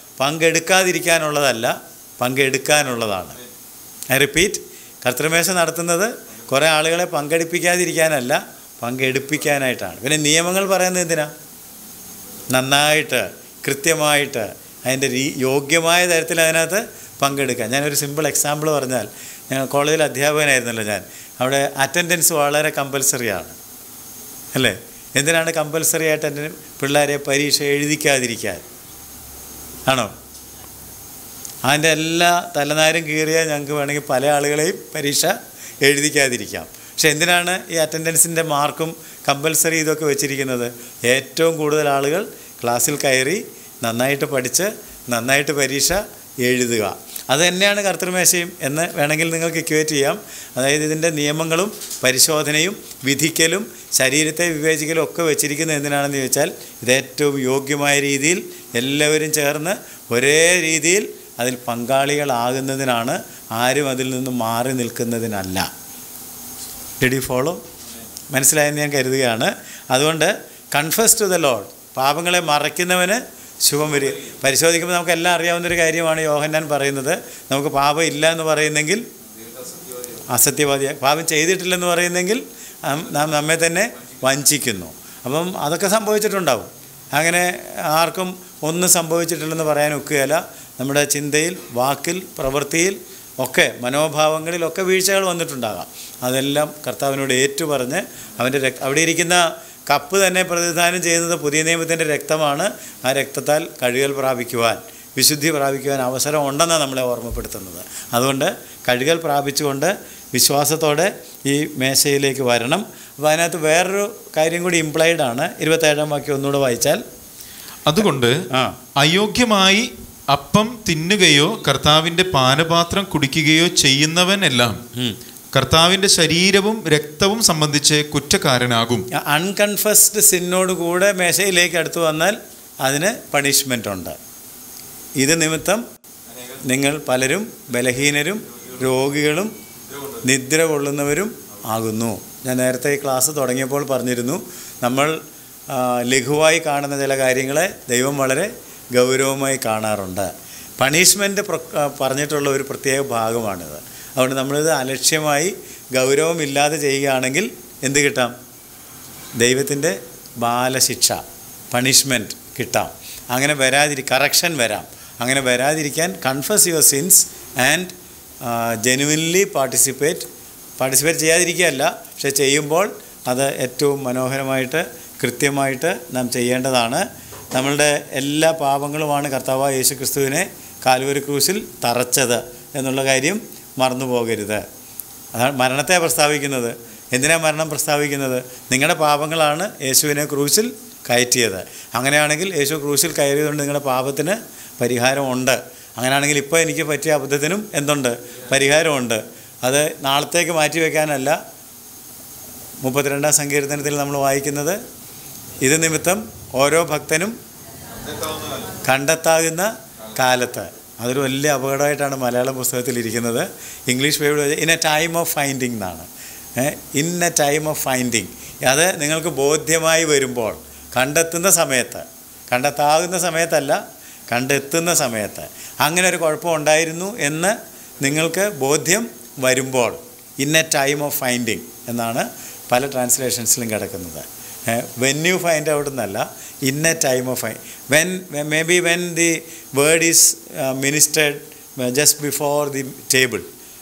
പങ്കെടുക്കാതിരിക്കാനുള്ളതല്ല പങ്കെടുക്കാനുള്ളതാണ് ഐ റിപ്പീറ്റ് കർത്തൃമേശ നടത്തുന്നത് കുറേ ആളുകളെ പങ്കെടുപ്പിക്കാതിരിക്കാനല്ല പങ്കെടുപ്പിക്കാനായിട്ടാണ് പിന്നെ നിയമങ്ങൾ പറയുന്നത് എന്തിനാ നന്നായിട്ട് കൃത്യമായിട്ട് അതിൻ്റെ രീ യോഗ്യമായ തരത്തിൽ അതിനകത്ത് പങ്കെടുക്കാം ഞാനൊരു സിമ്പിൾ എക്സാമ്പിൾ പറഞ്ഞാൽ ഞാൻ കോളേജിൽ അധ്യാപകനായിരുന്നല്ലോ ഞാൻ അവിടെ അറ്റൻഡൻസ് വളരെ കമ്പൽസറിയാണ് അല്ലേ എന്തിനാണ് കമ്പൽസറി ആയിട്ട് എൻ്റെ പിള്ളേരെ പരീക്ഷ എഴുതിക്കാതിരിക്കാൻ ആണോ അതിൻ്റെ എല്ലാ തലനാരും കീറിയാൽ ഞങ്ങൾക്ക് വേണമെങ്കിൽ പല ആളുകളെയും പരീക്ഷ എഴുതിക്കാതിരിക്കാം പക്ഷെ എന്തിനാണ് ഈ അറ്റൻഡൻസിൻ്റെ മാർക്കും കമ്പൽസറി ഇതൊക്കെ വെച്ചിരിക്കുന്നത് ഏറ്റവും കൂടുതൽ ആളുകൾ ക്ലാസ്സിൽ കയറി നന്നായിട്ട് പഠിച്ച് നന്നായിട്ട് പരീക്ഷ എഴുതുക അത് തന്നെയാണ് കർത്തൃമേശയും എന്ന് വേണമെങ്കിൽ നിങ്ങൾക്ക് ഇക്വേറ്റ് ചെയ്യാം അതായത് ഇതിൻ്റെ നിയമങ്ങളും പരിശോധനയും വിധിക്കലും ശരീരത്തെ വിവേചിക്കലും ഒക്കെ വെച്ചിരിക്കുന്നത് എന്തിനാണെന്ന് ചോദിച്ചാൽ ഇത് ഏറ്റവും യോഗ്യമായ രീതിയിൽ എല്ലാവരും ചേർന്ന് ഒരേ രീതിയിൽ അതിൽ പങ്കാളികളാകുന്നതിനാണ് ആരും അതിൽ നിന്ന് മാറി നിൽക്കുന്നതിനല്ല ഡിഡ് യു ഫോളോ മനസ്സിലായെന്ന് ഞാൻ കരുതുകയാണ് അതുകൊണ്ട് കൺഫസ് ടു ദ ലോഡ് പാപങ്ങളെ മറയ്ക്കുന്നവന് ശുഭം വരിക പരിശോധിക്കുമ്പോൾ നമുക്ക് എല്ലാം അറിയാവുന്നൊരു കാര്യമാണ് യോഹന്നാൻ പറയുന്നത് നമുക്ക് പാപം ഇല്ല എന്ന് പറയുന്നെങ്കിൽ അസത്യവാദിയ പാപം ചെയ്തിട്ടില്ലെന്ന് പറയുന്നെങ്കിൽ നാം- നാം നമ്മെ തന്നെ വഞ്ചിക്കുന്നു അപ്പം അതൊക്കെ സംഭവിച്ചിട്ടുണ്ടാവും അങ്ങനെ ആർക്കും ഒന്നും സംഭവിച്ചിട്ടില്ലെന്ന് പറയാൻ ഒക്കുകയില്ല നമ്മുടെ ചിന്തയിൽ വാക്കിൽ പ്രവൃത്തിയിൽ ഒക്കെ മനോഭാവങ്ങളിലൊക്കെ വീഴ്ചകൾ വന്നിട്ടുണ്ടാകാം അതെല്ലാം കർത്താവിനോട് ഏറ്റുപറഞ്ഞ് അവൻ്റെ രക് അവിടെ ഇരിക്കുന്ന കപ്പ് തന്നെ പ്രതിദാനം ചെയ്യുന്നത് പുതിയ നിയമത്തിൻ്റെ രക്തമാണ് ആ രക്തത്താൽ കഴുകൽ പ്രാപിക്കുവാൻ വിശുദ്ധി പ്രാപിക്കുവാൻ അവസരം ഉണ്ടെന്നാണ് നമ്മളെ ഓർമ്മപ്പെടുത്തുന്നത് അതുകൊണ്ട് കഴുകൽ പ്രാപിച്ചുകൊണ്ട് വിശ്വാസത്തോടെ ഈ മേശയിലേക്ക് വരണം അപ്പോൾ അതിനകത്ത് വേറൊരു കാര്യം കൂടി ഇംപ്ലൈഡ് ആണ് ഇരുപത്തേഴാം വാക്യം ഒന്നുകൂടെ വായിച്ചാൽ അതുകൊണ്ട് ആ അയോഗ്യമായി അപ്പം തിന്നുകയോ കർത്താവിന്റെ പാനപാത്രം കുടിക്കുകയോ ചെയ്യുന്നവനെല്ലാം ഉം. കർത്താവിന്റെ ശരീരവും രക്തവും സംബന്ധിച്ച് കുറ്റക്കാരനാകും അൺകൺഫസ്ഡ് സിന്നോട് കൂടെ മേശയിലേക്ക് അടുത്ത് വന്നാൽ അതിന് പണിഷ്മെൻ്റ് ഉണ്ട് ഇത് നിമിത്തം നിങ്ങൾ പലരും ബലഹീനരും രോഗികളും നിദ്ര കൊള്ളുന്നവരും ആകുന്നു ഞാൻ നേരത്തെ ഈ ക്ലാസ് തുടങ്ങിയപ്പോൾ പറഞ്ഞിരുന്നു നമ്മൾ ആ, ലഘുവായി കാണുന്ന ചില കാര്യങ്ങളെ ദൈവം വളരെ ഗൗരവമായി കാണാറുണ്ട് പണിഷ്മെൻ്റ് പറഞ്ഞിട്ടുള്ള ഒരു പ്രത്യേക ഭാഗമാണിത് അതുകൊണ്ട് നമ്മളിത് അലക്ഷ്യമായി ഗൗരവമില്ലാതെ ചെയ്യുകയാണെങ്കിൽ എന്ത് കിട്ടാം ദൈവത്തിൻ്റെ ബാലശിക്ഷ പണിഷ്മെൻറ്റ് കിട്ടാം അങ്ങനെ വരാതിരി കറക്ഷൻ വരാം അങ്ങനെ വരാതിരിക്കാൻ confess your sins and genuinely participate participate ചെയ്യാതിരിക്കുകയല്ല പക്ഷെ ചെയ്യുമ്പോൾ അത് ഏറ്റവും മനോഹരമായിട്ട് കൃത്യമായിട്ട് നാം ചെയ്യേണ്ടതാണ് നമ്മളുടെ എല്ലാ പാപങ്ങളുമാണ് കർത്താവ് യേശു ക്രിസ്തുവിനെ കാൽവരി ക്രൂശിൽ തറച്ചത് എന്നുള്ള കാര്യം മറന്നു പോകരുത് അതാണ് മരണത്തെ പ്രസ്താവിക്കുന്നത് എന്തിനാ മരണം പ്രസ്താവിക്കുന്നത് നിങ്ങളുടെ പാപങ്ങളാണ് യേശുവിനെ ക്രൂശിൽ കയറ്റിയത് അങ്ങനെയാണെങ്കിൽ യേശു ക്രൂശിൽ കയറിയതുകൊണ്ട് നിങ്ങളുടെ പാപത്തിന് പരിഹാരമുണ്ട് അങ്ങനെയാണെങ്കിൽ ഇപ്പോൾ എനിക്ക് പറ്റിയ അബദ്ധത്തിനും എന്തുണ്ട് പരിഹാരമുണ്ട് അത് നാളത്തേക്ക് മാറ്റി വയ്ക്കാനല്ല മുപ്പത്തിരണ്ടാം സങ്കീർത്തനത്തിൽ നമ്മൾ വായിക്കുന്നത് ഇത് നിമിത്തം ഓരോ ഭക്തനും കണ്ടെത്താകുന്ന കാലത്ത് അതൊരു വലിയ അപകടമായിട്ടാണ് മലയാളം പുസ്തകത്തിൽ ഇരിക്കുന്നത് English Bible in a time of finding എന്നാണ് in a time of finding അത് നിങ്ങൾക്ക് ബോധ്യമായി വരുമ്പോൾ കണ്ടെത്തുന്ന സമയത്ത് കണ്ടെത്താകുന്ന സമയത്തല്ല കണ്ടെത്തുന്ന സമയത്ത് അങ്ങനെ ഒരു കുഴപ്പം ഉണ്ടായിരുന്നു എന്ന് നിങ്ങൾക്ക് ബോധ്യം വരുമ്പോൾ in a time of finding എന്നാണ് പല ട്രാൻസ്ലേഷൻസിലും കിടക്കുന്നത് വെൻ യു ഫൈൻഡ് ഔട്ട് എന്നല്ല in a time of fine when may be when the word is ministered just before the table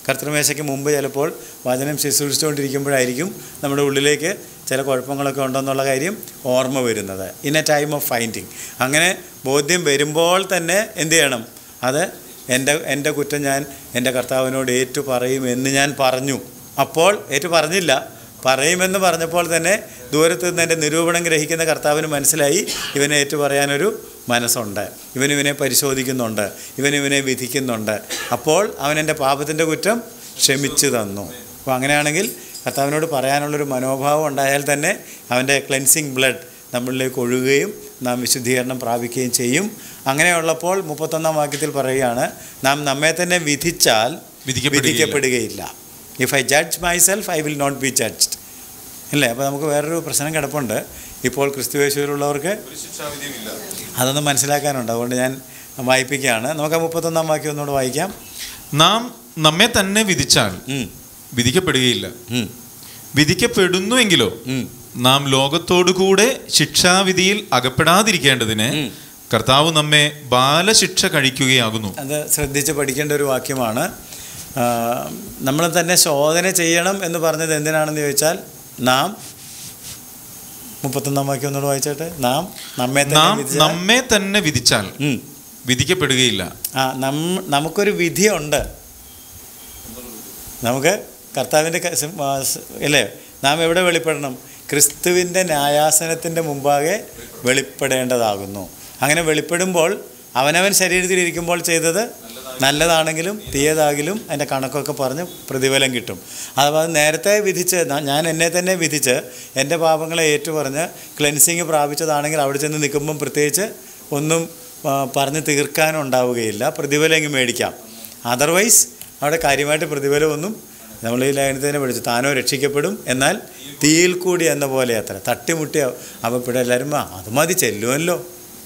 കർത്തൃമേശയ്ക്ക് മുമ്പ് ചിലപ്പോൾ വചനം ശുശ്രൂഷിച്ചുകൊണ്ടിരിക്കുമ്പോഴായിരിക്കും നമ്മുടെ ഉള്ളിലേക്ക് ചില കുഴപ്പങ്ങളൊക്കെ ഉണ്ടെന്നുള്ള കാര്യം ഓർമ്മ വരുന്നത് in a time of finding അങ്ങനെ ബോധ്യം വരുമ്പോൾ തന്നെ എന്ത് ചെയ്യണം അത് എൻ്റെ എൻ്റെ കുറ്റം ഞാൻ എൻ്റെ കർത്താവിനോട് ഏറ്റു പറയും എന്ന് ഞാൻ പറഞ്ഞു അപ്പോൾ ഏറ്റു പറഞ്ഞില്ല പറയുമെന്ന് പറഞ്ഞപ്പോൾ തന്നെ ദൂരത്ത് നിന്ന് എൻ്റെ നിരൂപണം ഗ്രഹിക്കുന്ന കർത്താവിന് മനസ്സിലായി ഇവനെ ഏറ്റു പറയാനൊരു മനസ്സുണ്ട് ഇവൻ ഇവനെ പരിശോധിക്കുന്നുണ്ട് ഇവൻ ഇവനെ വിധിക്കുന്നുണ്ട് അപ്പോൾ അവൻ എൻ്റെ പാപത്തിൻ്റെ കുറ്റം ക്ഷമിച്ചു തന്നു അപ്പോൾ അങ്ങനെയാണെങ്കിൽ കർത്താവിനോട് പറയാനുള്ളൊരു മനോഭാവം ഉണ്ടായാൽ തന്നെ അവൻ്റെ ക്ലെൻസിങ് ബ്ലഡ് നമ്മളിലേക്ക് ഒഴുകുകയും നാം വിശുദ്ധീകരണം പ്രാപിക്കുകയും ചെയ്യും അങ്ങനെയുള്ളപ്പോൾ മുപ്പത്തൊന്നാം വാക്യത്തിൽ പറയുകയാണ് നാം നമ്മെ തന്നെ വിധിച്ചാൽ വിധിക്കപ്പെടുകയില്ല. വിധിക്കപ്പെടുകയില്ല if I judge myself I will not be judged അല്ലേ അപ്പോൾ നമുക്ക് വേറൊരു പ്രശ്നം കിടപ്പുണ്ട് ഇപ്പോൾ ക്രിസ്തുവേശ്വരുള്ളവർക്ക് അതൊന്നും മനസ്സിലാക്കാനുണ്ട് അതുകൊണ്ട് ഞാൻ വായിപ്പിക്കുകയാണ് നമുക്ക് ആ മുപ്പത്തൊന്നാം വാക്യം ഒന്നുകൂടെ വായിക്കാം നാം നമ്മെ തന്നെ വിധിച്ചാൽ ഉം, വിധിക്കപ്പെടുകയില്ല ഉം, വിധിക്കപ്പെടുന്നുവെങ്കിലോ ഉം. നാം ലോകത്തോടുകൂടെ ശിക്ഷാവിധിയിൽ അകപ്പെടാതിരിക്കേണ്ടതിന് ഉം. കർത്താവ് നമ്മെ ബാലശിക്ഷ കഴിക്കുകയാകുന്നു അത് ശ്രദ്ധിച്ച് പഠിക്കേണ്ട ഒരു വാക്യമാണ് ആ, നമ്മൾ തന്നെ ശോധന ചെയ്യണം എന്ന് പറഞ്ഞത് എന്തിനാണെന്ന് ചോദിച്ചാൽ നാം മുപ്പത്തൊന്നാം വാക്യം ഒന്നുകൂടെ വായിച്ചോട്ടെ നാം നമ്മെ തന്നെ നാം വിധിച്ചാൽ- നമ്മെ തന്നെ വിധിച്ചാൽ ഉം. വിധിക്കപ്പെടുകയില്ല ആ നം നമുക്കൊരു വിധിയുണ്ട് നമുക്ക് കർത്താവിൻ്റെ ക- സം- ആ, സ്- അല്ലേ നാം എവിടെ വെളിപ്പെടണം ക്രിസ്തുവിൻ്റെ ന്യായാസനത്തിൻ്റെ മുമ്പാകെ വെളിപ്പെടേണ്ടതാകുന്നു അങ്ങനെ വെളിപ്പെടുമ്പോൾ അവനവൻ ശരീരത്തിലിരിക്കുമ്പോൾ ചെയ്തത് നല്ലതാണെങ്കിലും തീയതാകിലും അതിൻ്റെ കണക്കൊക്കെ പറഞ്ഞ് പ്രതിഫലം കിട്ടും അഥവാ അത് നേരത്തെ വിധിച്ച് ന- ഞാൻ എന്നെ തന്നെ വിധിച്ച് എൻ്റെ പാപങ്ങളെ ഏറ്റുപറഞ്ഞ് ക്ലെൻസിങ് പ്രാപിച്ചതാണെങ്കിൽ അവിടെ ചെന്ന് നിൽക്കുമ്പം പ്രത്യേകിച്ച് ഒന്നും ആ, പറഞ്ഞ് തീർക്കാനുണ്ടാവുകയില്ല പ്രതിഫലം ഇങ്ങ് മേടിക്കാം അതർവൈസ് അവിടെ കാര്യമായിട്ട് പ്രതിഫലമൊന്നും നമ്മൾ ഈ ലേഖനത്തിൽ തന്നെ പഠിച്ചു താനോ രക്ഷിക്കപ്പെടും എന്നാൽ തീയിൽ കൂടി എന്ന പോലെ അത്ര തട്ടിമുട്ടിയ അപ്പോൾ ഇവിടെ എല്ലാവരും "ആ, അത് മതി ചെല്ലുമല്ലോ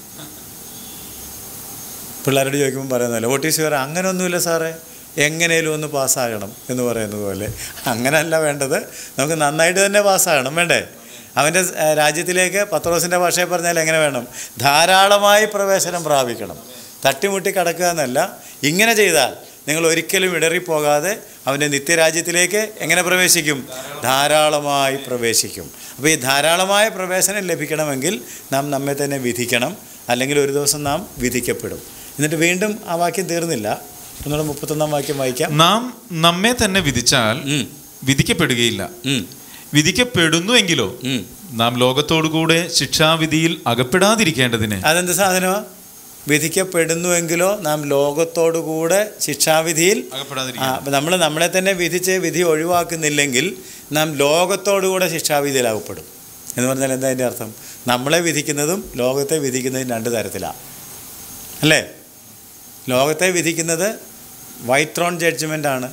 പിള്ളേരോട് ചോദിക്കുമ്പോൾ പറയുന്നല്ലോ വോട്ട് ഈസ് യുവർ അങ്ങനെയൊന്നുമില്ല സാറേ എങ്ങനെയും ഒന്ന് പാസ്സാകണം എന്ന് പറയുന്നത് പോലെ അങ്ങനെയല്ല വേണ്ടത് നമുക്ക് നന്നായിട്ട് തന്നെ പാസ്സാകണം വേണ്ടേ അവൻ്റെ ഏഹ്, രാജ്യത്തിലേക്ക് പത്രോസിൻ്റെ ഭാഷയിൽ പറഞ്ഞാൽ എങ്ങനെ വേണം ധാരാളമായി പ്രവേശനം പ്രാപിക്കണം തട്ടിമുട്ടി കടക്കുക എന്നല്ല ഇങ്ങനെ ചെയ്താൽ നിങ്ങൾ ഒരിക്കലും ഇടറിപ്പോകാതെ അവൻ്റെ നിത്യരാജ്യത്തിലേക്ക് എങ്ങനെ പ്രവേശിക്കും ധാരാളമായി പ്രവേശിക്കും അപ്പോൾ ഈ ധാരാളമായ പ്രവേശനം ലഭിക്കണമെങ്കിൽ നാം നമ്മെ തന്നെ വിധിക്കണം അല്ലെങ്കിൽ ഒരു ദിവസം നാം വിധിക്കപ്പെടും എന്നിട്ട് വീണ്ടും ആ വാക്യം തീർന്നില്ല ഒന്നുകൂടെ മുപ്പത്തൊന്നാം വാക്യം വായിക്കാം നാം നമ്മെ തന്നെ വിധിച്ചാൽ ഉം, വിധിക്കപ്പെടുകയില്ല ഉം, വിധിക്കപ്പെടുന്നുവെങ്കിലോ ഉം. നാം ലോകത്തോടുകൂടെ ശിക്ഷാവിധിയിൽ അകപ്പെടാതിരിക്കേണ്ടതിന് അതെന്ത് സാധനമാണ് വിധിക്കപ്പെടുന്നുവെങ്കിലോ നാം ലോകത്തോടുകൂടെ ശിക്ഷാവിധിയിൽ അകപ്പെടാതിരിക്കാൻ നമ്മൾ നമ്മളെ തന്നെ വിധിച്ച് വിധി ഒഴിവാക്കുന്നില്ലെങ്കിൽ നാം ലോകത്തോടുകൂടെ ശിക്ഷാവിധിയിലാകപ്പെടും എന്ന് പറഞ്ഞാൽ എന്താ അതിൻ്റെ അർത്ഥം നമ്മളെ വിധിക്കുന്നതും ലോകത്തെ വിധിക്കുന്നതും രണ്ട് തരത്തിലാണ് അല്ലേ ലോകത്തെ വിധിക്കുന്നത് വൈറ്റ് ത്രോൺ ജഡ്ജ്മെൻ്റ് ആണ്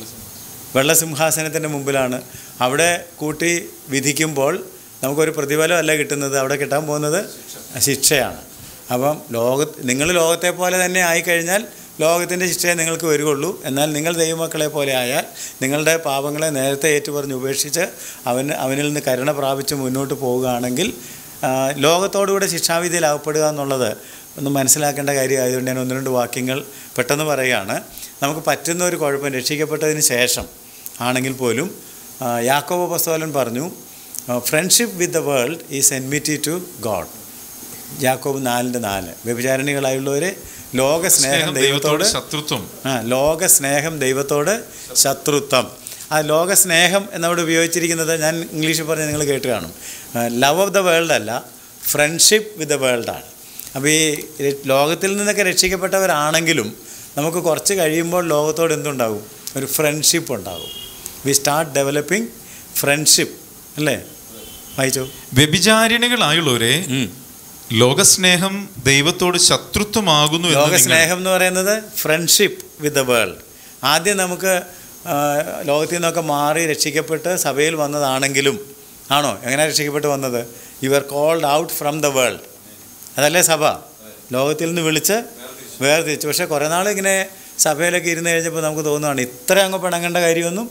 വെള്ളസിംഹാസനത്തിൻ്റെ മുമ്പിലാണ് അവിടെ കൂട്ടി വിധിക്കുമ്പോൾ നമുക്കൊരു പ്രതിഫലമല്ല കിട്ടുന്നത് അവിടെ കിട്ടാൻ പോകുന്നത് ശിക്ഷയാണ് അപ്പം ലോക നിങ്ങൾ ലോകത്തെ പോലെ തന്നെ ആയിക്കഴിഞ്ഞാൽ ലോകത്തിൻ്റെ ശിക്ഷയെ നിങ്ങൾക്ക് വരികയുള്ളൂ എന്നാൽ നിങ്ങൾ ദൈവമക്കളെ പോലെ ആയാൽ നിങ്ങളുടെ പാപങ്ങളെ നേരത്തെ ഏറ്റുപറഞ്ഞ് ഉപേക്ഷിച്ച് അവന് അവനിൽ നിന്ന് കരുണ പ്രാപിച്ച് മുന്നോട്ട് പോവുകയാണെങ്കിൽ ആ, ലോകത്തോടുകൂടെ ശിക്ഷാവിധിയിൽ അകപ്പെടുക എന്നുള്ളത് ഒന്ന് മനസ്സിലാക്കേണ്ട കാര്യമായതുകൊണ്ട് ഞാൻ ഒന്ന് രണ്ട് വാക്യങ്ങൾ പെട്ടെന്ന് പറയുകയാണ് നമുക്ക് പറ്റുന്ന ഒരു കുഴപ്പം രക്ഷിക്കപ്പെട്ടതിന് ശേഷം ആണെങ്കിൽ പോലും ആ, യാക്കോബ പസ്തോലൻ പറഞ്ഞു friendship with the world is enmity to God Yakob നാലിൻ്റെ നാല് വ്യഭിചാരണികളായുള്ളവരെ ലോക സ്നേഹം സ്നേഹം ദൈവത്തോട് ദൈവത്തോട് ശത്രുത്വം ആ ലോക സ്നേഹം ദൈവത്തോട് ശത്രുത്വം ആ ലോക സ്നേഹം എന്നവിടെ ഉപയോഗിച്ചിരിക്കുന്നത് ഞാൻ ഇംഗ്ലീഷിൽ പറഞ്ഞ് നിങ്ങൾ കേട്ട് കാണും ലവ് ഓഫ് ദ വേൾഡ് അല്ല ഫ്രണ്ട്ഷിപ്പ് വിത്ത് ദ വേൾഡാണ് അപ്പോൾ ഈ ര- ലോകത്തിൽ നിന്നൊക്കെ രക്ഷിക്കപ്പെട്ടവരാണെങ്കിലും നമുക്ക് കുറച്ച് കഴിയുമ്പോൾ ലോകത്തോട് എന്തുണ്ടാകും ഒരു ഫ്രണ്ട്ഷിപ്പ് ഉണ്ടാകും വി സ്റ്റാർട്ട് ഡെവലപ്പിംഗ് ഫ്രണ്ട്ഷിപ്പ് അല്ലേ വായിച്ചോ വ്യഭിചാരിണികളായുള്ളവരെ ഉം. ലോകസ്നേഹം ദൈവത്തോട് ശത്രുത്വമാകുന്നു എന്ന് ലോക നിങ്ങൾ സ്നേഹം എന്ന് പറയുന്നത് ഫ്രണ്ട്ഷിപ്പ് വിത്ത് ദ വേൾഡ് ആദ്യം നമുക്ക് ആ, ലോകത്തിൽ നിന്നൊക്കെ മാറി രക്ഷിക്കപ്പെട്ട് സഭയിൽ വന്നതാണെങ്കിലും ആണോ എങ്ങനെ രക്ഷിക്കപ്പെട്ട് വന്നത് you are called out from the world അതല്ലേ സഭ ലോകത്തിൽ നിന്ന് വിളിച്ച് വേർതിരിച്ചു പക്ഷേ കുറേ നാൾ ഇങ്ങനെ സഭയിലൊക്കെ ഇരുന്ന് കഴിഞ്ഞപ്പോൾ നമുക്ക് തോന്നുകയാണ് ഇത്ര അങ്ങ് പിണങ്ങേണ്ട കാര്യമൊന്നും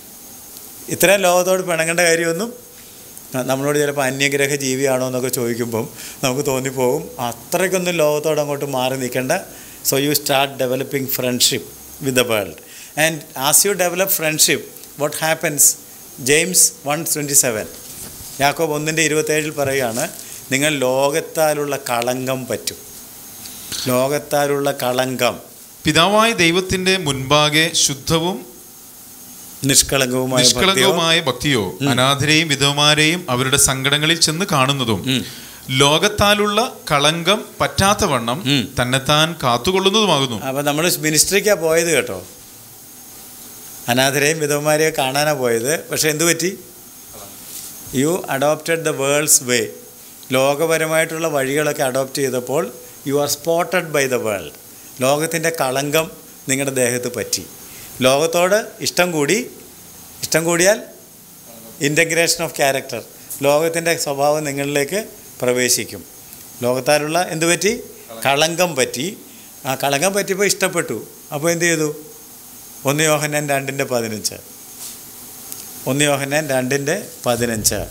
ഇത്രയും ലോകത്തോട് പിണങ്ങേണ്ട കാര്യമൊന്നും ആ, നമ്മളോട് ചിലപ്പോൾ അന്യഗ്രഹ ജീവിയാണോ എന്നൊക്കെ ചോദിക്കുമ്പം നമുക്ക് തോന്നിപ്പോകും അത്രയ്ക്കൊന്നും ലോകത്തോട് അങ്ങോട്ട് മാറി നിൽക്കേണ്ട so you start developing friendship with the world and as you develop friendship what happens James one twenty seven Yakob ഒന്നിൻ്റെ ഇരുപത്തേഴിൽ പറയുകയാണ് നിങ്ങൾ ലോകത്താലുള്ള കളങ്കം പറ്റും ലോകത്താലുള്ള കളങ്കം പിതാവായ ദൈവത്തിന്റെ മുൻപാകെ ശുദ്ധവും നിഷ്കളങ്കവുമായ ഭക്തിയോ നിഷ്കളങ്കവുമായ ഭക്തിയോ അനാഥരെയും വിധവമാരെയും അവരുടെ സങ്കടങ്ങളിൽ ചെന്ന് കാണുന്നതും ഉം. ലോകത്താലുള്ള കളങ്കം പറ്റാത്തവണ്ണം ഉം. തന്നെത്താൻ കാത്തുകൊള്ളുന്നതുമാകുന്നു അപ്പം നമ്മൾ മിനിസ്ട്രിക്കാണ് പോയത് കേട്ടോ അനാഥരെയും വിധവമാരെയും കാണാനാണ് പോയത് പക്ഷേ എന്തു പറ്റി you adopted the world's way ലോകപരമായിട്ടുള്ള വഴികളൊക്കെ അഡോപ്റ്റ് ചെയ്തപ്പോൾ you are spotted by the world ലോകത്തിൻ്റെ കളങ്കം നിങ്ങളുടെ ദേഹത്ത് പറ്റി ലോകത്തോട് ഇഷ്ടം കൂടി ഇഷ്ടം കൂടിയാൽ ഇൻ്റഗ്രേഷൻ ഓഫ് ക്യാരക്ടർ ലോകത്തിൻ്റെ സ്വഭാവം നിങ്ങളിലേക്ക് പ്രവേശിക്കും ലോകത്താലുള്ള എന്ത് പറ്റി കളങ്കം പറ്റി ആ കളങ്കം പറ്റിയപ്പോൾ ഇഷ്ടപ്പെട്ടു അപ്പോൾ എന്ത് ചെയ്തു ഒന്ന് യോഹന്നാൻ രണ്ടിൻ്റെ പതിനഞ്ച് ഒന്ന് യോഹന്നാൻ രണ്ടിൻ്റെ പതിനഞ്ച്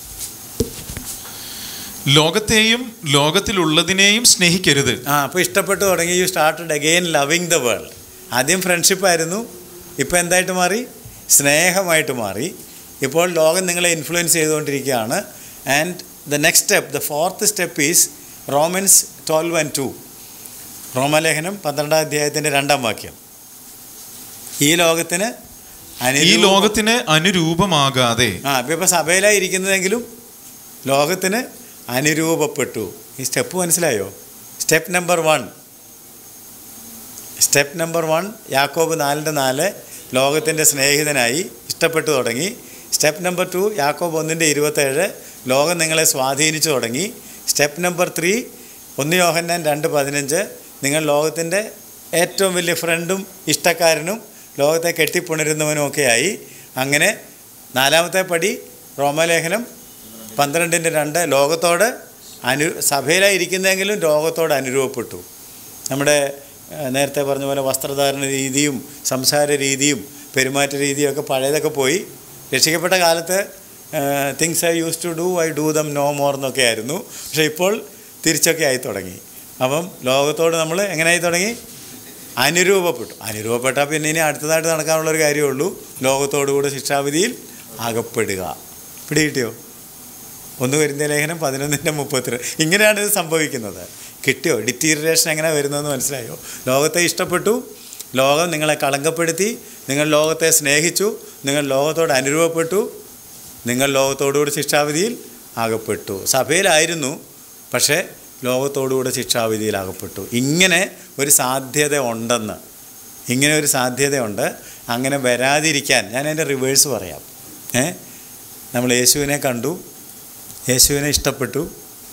ലോകത്തെയും ലോകത്തിലുള്ളതിനെയും സ്നേഹിക്കരുത് ആ അപ്പോൾ ഇഷ്ടപ്പെട്ടു തുടങ്ങി you started again loving the world ആദ്യം ഫ്രണ്ട്ഷിപ്പായിരുന്നു ഇപ്പോൾ എന്തായിട്ട് മാറി സ്നേഹമായിട്ട് മാറി ഇപ്പോൾ ലോകം നിങ്ങളെ ഇൻഫ്ലുവൻസ് ചെയ്തുകൊണ്ടിരിക്കുകയാണ് and the next step the fourth step is Romans twelve and two റോമലേഖനം പന്ത്രണ്ടാം അധ്യായത്തിൻ്റെ രണ്ടാം വാക്യം ഈ ലോകത്തിന് ഈ അനുരൂപ- ലോകത്തിന് അനുരൂപമാകാതെ ആ അപ്പോൾ ഇപ്പോൾ സഭയിലായി ഇരിക്കുന്നതെങ്കിലും ലോകത്തിന് അനുരൂപപ്പെട്ടു ഈ സ്റ്റെപ്പ് മനസ്സിലായോ step number one step number one Yakob നാലിൻ്റെ നാല് ലോകത്തിൻ്റെ സ്നേഹിതനായി ഇഷ്ടപ്പെട്ടു തുടങ്ങി സ്റ്റെപ്പ് നമ്പർ ടു യാക്കോബ് ഒന്നിൻ്റെ ഇരുപത്തേഴ് ലോകം നിങ്ങളെ സ്വാധീനിച്ചു തുടങ്ങി സ്റ്റെപ്പ് നമ്പർ ത്രീ ഒന്ന് യോഹന്നാൻ രണ്ട് പതിനഞ്ച് നിങ്ങൾ ലോകത്തിൻ്റെ ഏറ്റവും വലിയ ഫ്രണ്ടും ഇഷ്ടക്കാരനും ലോകത്തെ കെട്ടിപ്പുണരുന്നവനും ഒക്കെയായി അങ്ങനെ നാലാമത്തെ പടി റോമലേഖനം പന്ത്രണ്ടിൻ്റെ രണ്ട് ലോകത്തോട് അനു സഭയിലായി ഇരിക്കുന്നെങ്കിലും ലോകത്തോട് അനുരൂപപ്പെട്ടു നമ്മുടെ ഏഹ്, നേരത്തെ പറഞ്ഞ പോലെ വസ്ത്രധാരണ രീതിയും സംസാര രീതിയും പെരുമാറ്റ രീതിയും ഒക്കെ പഴയതൊക്കെ പോയി രക്ഷിക്കപ്പെട്ട കാലത്ത് things I use to do I do them no more എന്നൊക്കെ ആയിരുന്നു പക്ഷേ ഇപ്പോൾ തിരിച്ചൊക്കെ ആയി തുടങ്ങി അപ്പം ലോകത്തോട് നമ്മൾ എങ്ങനെ ആയി തുടങ്ങി അനുരൂപപ്പെട്ടു അനുരൂപപ്പെട്ടാൽ പിന്നെ ഇനി അടുത്തതായിട്ട് നടക്കാനുള്ളൊരു കാര്യമേ ഉള്ളൂ ലോകത്തോടുകൂടെ ശിക്ഷാവിധിയിൽ അകപ്പെടുക പിടികിട്ടിയോ ഒന്ന് വരുന്ന ലേഖനം പതിനൊന്നിൻ്റെ മുപ്പത്തിരണ്ട് ഇങ്ങനെയാണ് ഇത് സംഭവിക്കുന്നത് കിട്ടിയോ ഡിറ്റീരിയേഷൻ എങ്ങനെ വരുന്നതെന്ന് മനസ്സിലായോ ലോകത്തെ ഇഷ്ടപ്പെട്ടു ലോകം നിങ്ങളെ കളങ്കപ്പെടുത്തി നിങ്ങൾ ലോകത്തെ സ്നേഹിച്ചു നിങ്ങൾ ലോകത്തോട് അനുരൂപപ്പെട്ടു നിങ്ങൾ ലോകത്തോടുകൂടി ശിക്ഷാവിധിയിൽ അകപ്പെട്ടു സഭയിലായിരുന്നു പക്ഷേ ലോകത്തോടുകൂടെ ശിക്ഷാവിധിയിൽ അകപ്പെട്ടു ഇങ്ങനെ ഒരു സാധ്യത ഉണ്ടെന്ന് ഇങ്ങനെ ഒരു സാധ്യതയുണ്ട് അങ്ങനെ വരാതിരിക്കാൻ ഞാൻ അതിൻ്റെ റിവേഴ്സ് പറയാം ഏ നമ്മൾ യേശുവിനെ കണ്ടു യേശുവിനെ ഇഷ്ടപ്പെട്ടു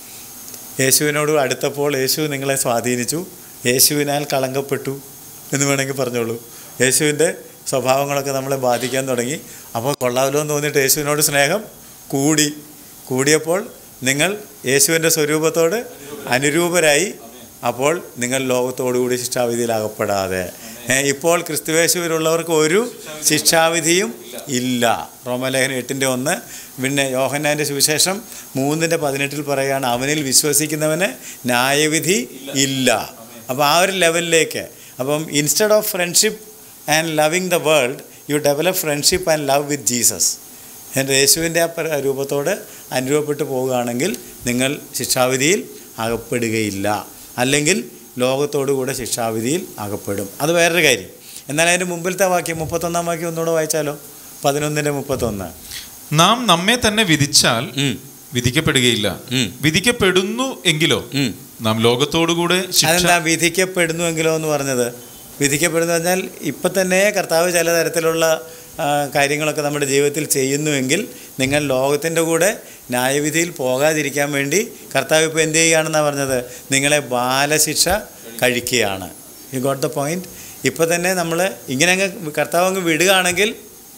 യേശുവിനോട് അടുത്തപ്പോൾ യേശു നിങ്ങളെ സ്വാധീനിച്ചു യേശുവിനാൽ കളങ്കപ്പെട്ടു എന്ന് വേണമെങ്കിൽ പറഞ്ഞോളൂ യേശുവിൻ്റെ സ്വഭാവങ്ങളൊക്കെ നമ്മളെ ബാധിക്കാൻ തുടങ്ങി അപ്പോൾ കൊള്ളാമല്ലോ എന്ന് തോന്നിയിട്ട് യേശുവിനോട് സ്നേഹം കൂടി കൂടിയപ്പോൾ നിങ്ങൾ യേശുവിൻ്റെ സ്വരൂപത്തോട് അനുരൂപരായി അപ്പോൾ നിങ്ങൾ ലോകത്തോടുകൂടി ശിക്ഷാവിധിയിൽ അകപ്പെടാതെ ഏ, ഇപ്പോൾ ക്രിസ്തുവേശുവിലുള്ളവർക്ക് ഒരു ശിക്ഷാവിധിയും ഇല്ല റോമലേഖനം എട്ടിൻ്റെ ഒന്ന് പിന്നെ യോഹന്നാൻ്റെ സുവിശേഷം മൂന്നിൻ്റെ പതിനെട്ടിൽ പറയുകയാണ് അവനിൽ വിശ്വസിക്കുന്നവന് ന്യായവിധി ഇല്ല അപ്പോൾ ആ ഒരു ലെവലിലേക്ക് അപ്പം instead of friendship and loving the world you develop friendship and love with Jesus എൻ്റെ യേശുവിൻ്റെ ആ പര- രൂപത്തോട് അനുരൂപപ്പെട്ടു പോവുകയാണെങ്കിൽ നിങ്ങൾ ശിക്ഷാവിധിയിൽ അകപ്പെടുകയില്ല അല്ലെങ്കിൽ ലോകത്തോടുകൂടെ ശിക്ഷാവിധിയിൽ അകപ്പെടും അത് വേറൊരു കാര്യം എന്നാൽ അതിൻ്റെ മുമ്പിലത്തെ വാക്യം മുപ്പത്തൊന്നാം വാക്യം ഒന്നുകൂടെ വായിച്ചാലോ പതിനൊന്നിൻ്റെ മുപ്പത്തൊന്ന് നാം നമ്മെ തന്നെ വിധിച്ചാൽ ഉം, വിധിക്കപ്പെടുകയില്ല ഉം. വിധിക്കപ്പെടുന്നു എങ്കിലോ ഉം. നാം ലോകത്തോടുകൂടെ ശിക്ഷ അതെന്താ വിധിക്കപ്പെടുന്നുവെങ്കിലോ എന്ന് പറഞ്ഞത് വിധിക്കപ്പെടുന്നു പറഞ്ഞാൽ ഇപ്പം തന്നെ കർത്താവ് ചില തരത്തിലുള്ള ആ, കാര്യങ്ങളൊക്കെ നമ്മുടെ ജീവിതത്തിൽ ചെയ്യുന്നുവെങ്കിൽ നിങ്ങൾ ലോകത്തിൻ്റെ കൂടെ ന്യായവിധിയിൽ പോകാതിരിക്കാൻ വേണ്ടി കർത്താവ് ഇപ്പോൾ എന്ത് ചെയ്യുകയാണെന്നാണ് പറഞ്ഞത് നിങ്ങളെ ബാലശിക്ഷ കഴിക്കുകയാണ് യു ഗോട്ട് ദ പോയിന്റ് ഇപ്പോൾ തന്നെ നമ്മൾ ഇങ്ങനെ അങ്ങ് കർത്താവ് അങ്ങ് വിടുകയാണെങ്കിൽ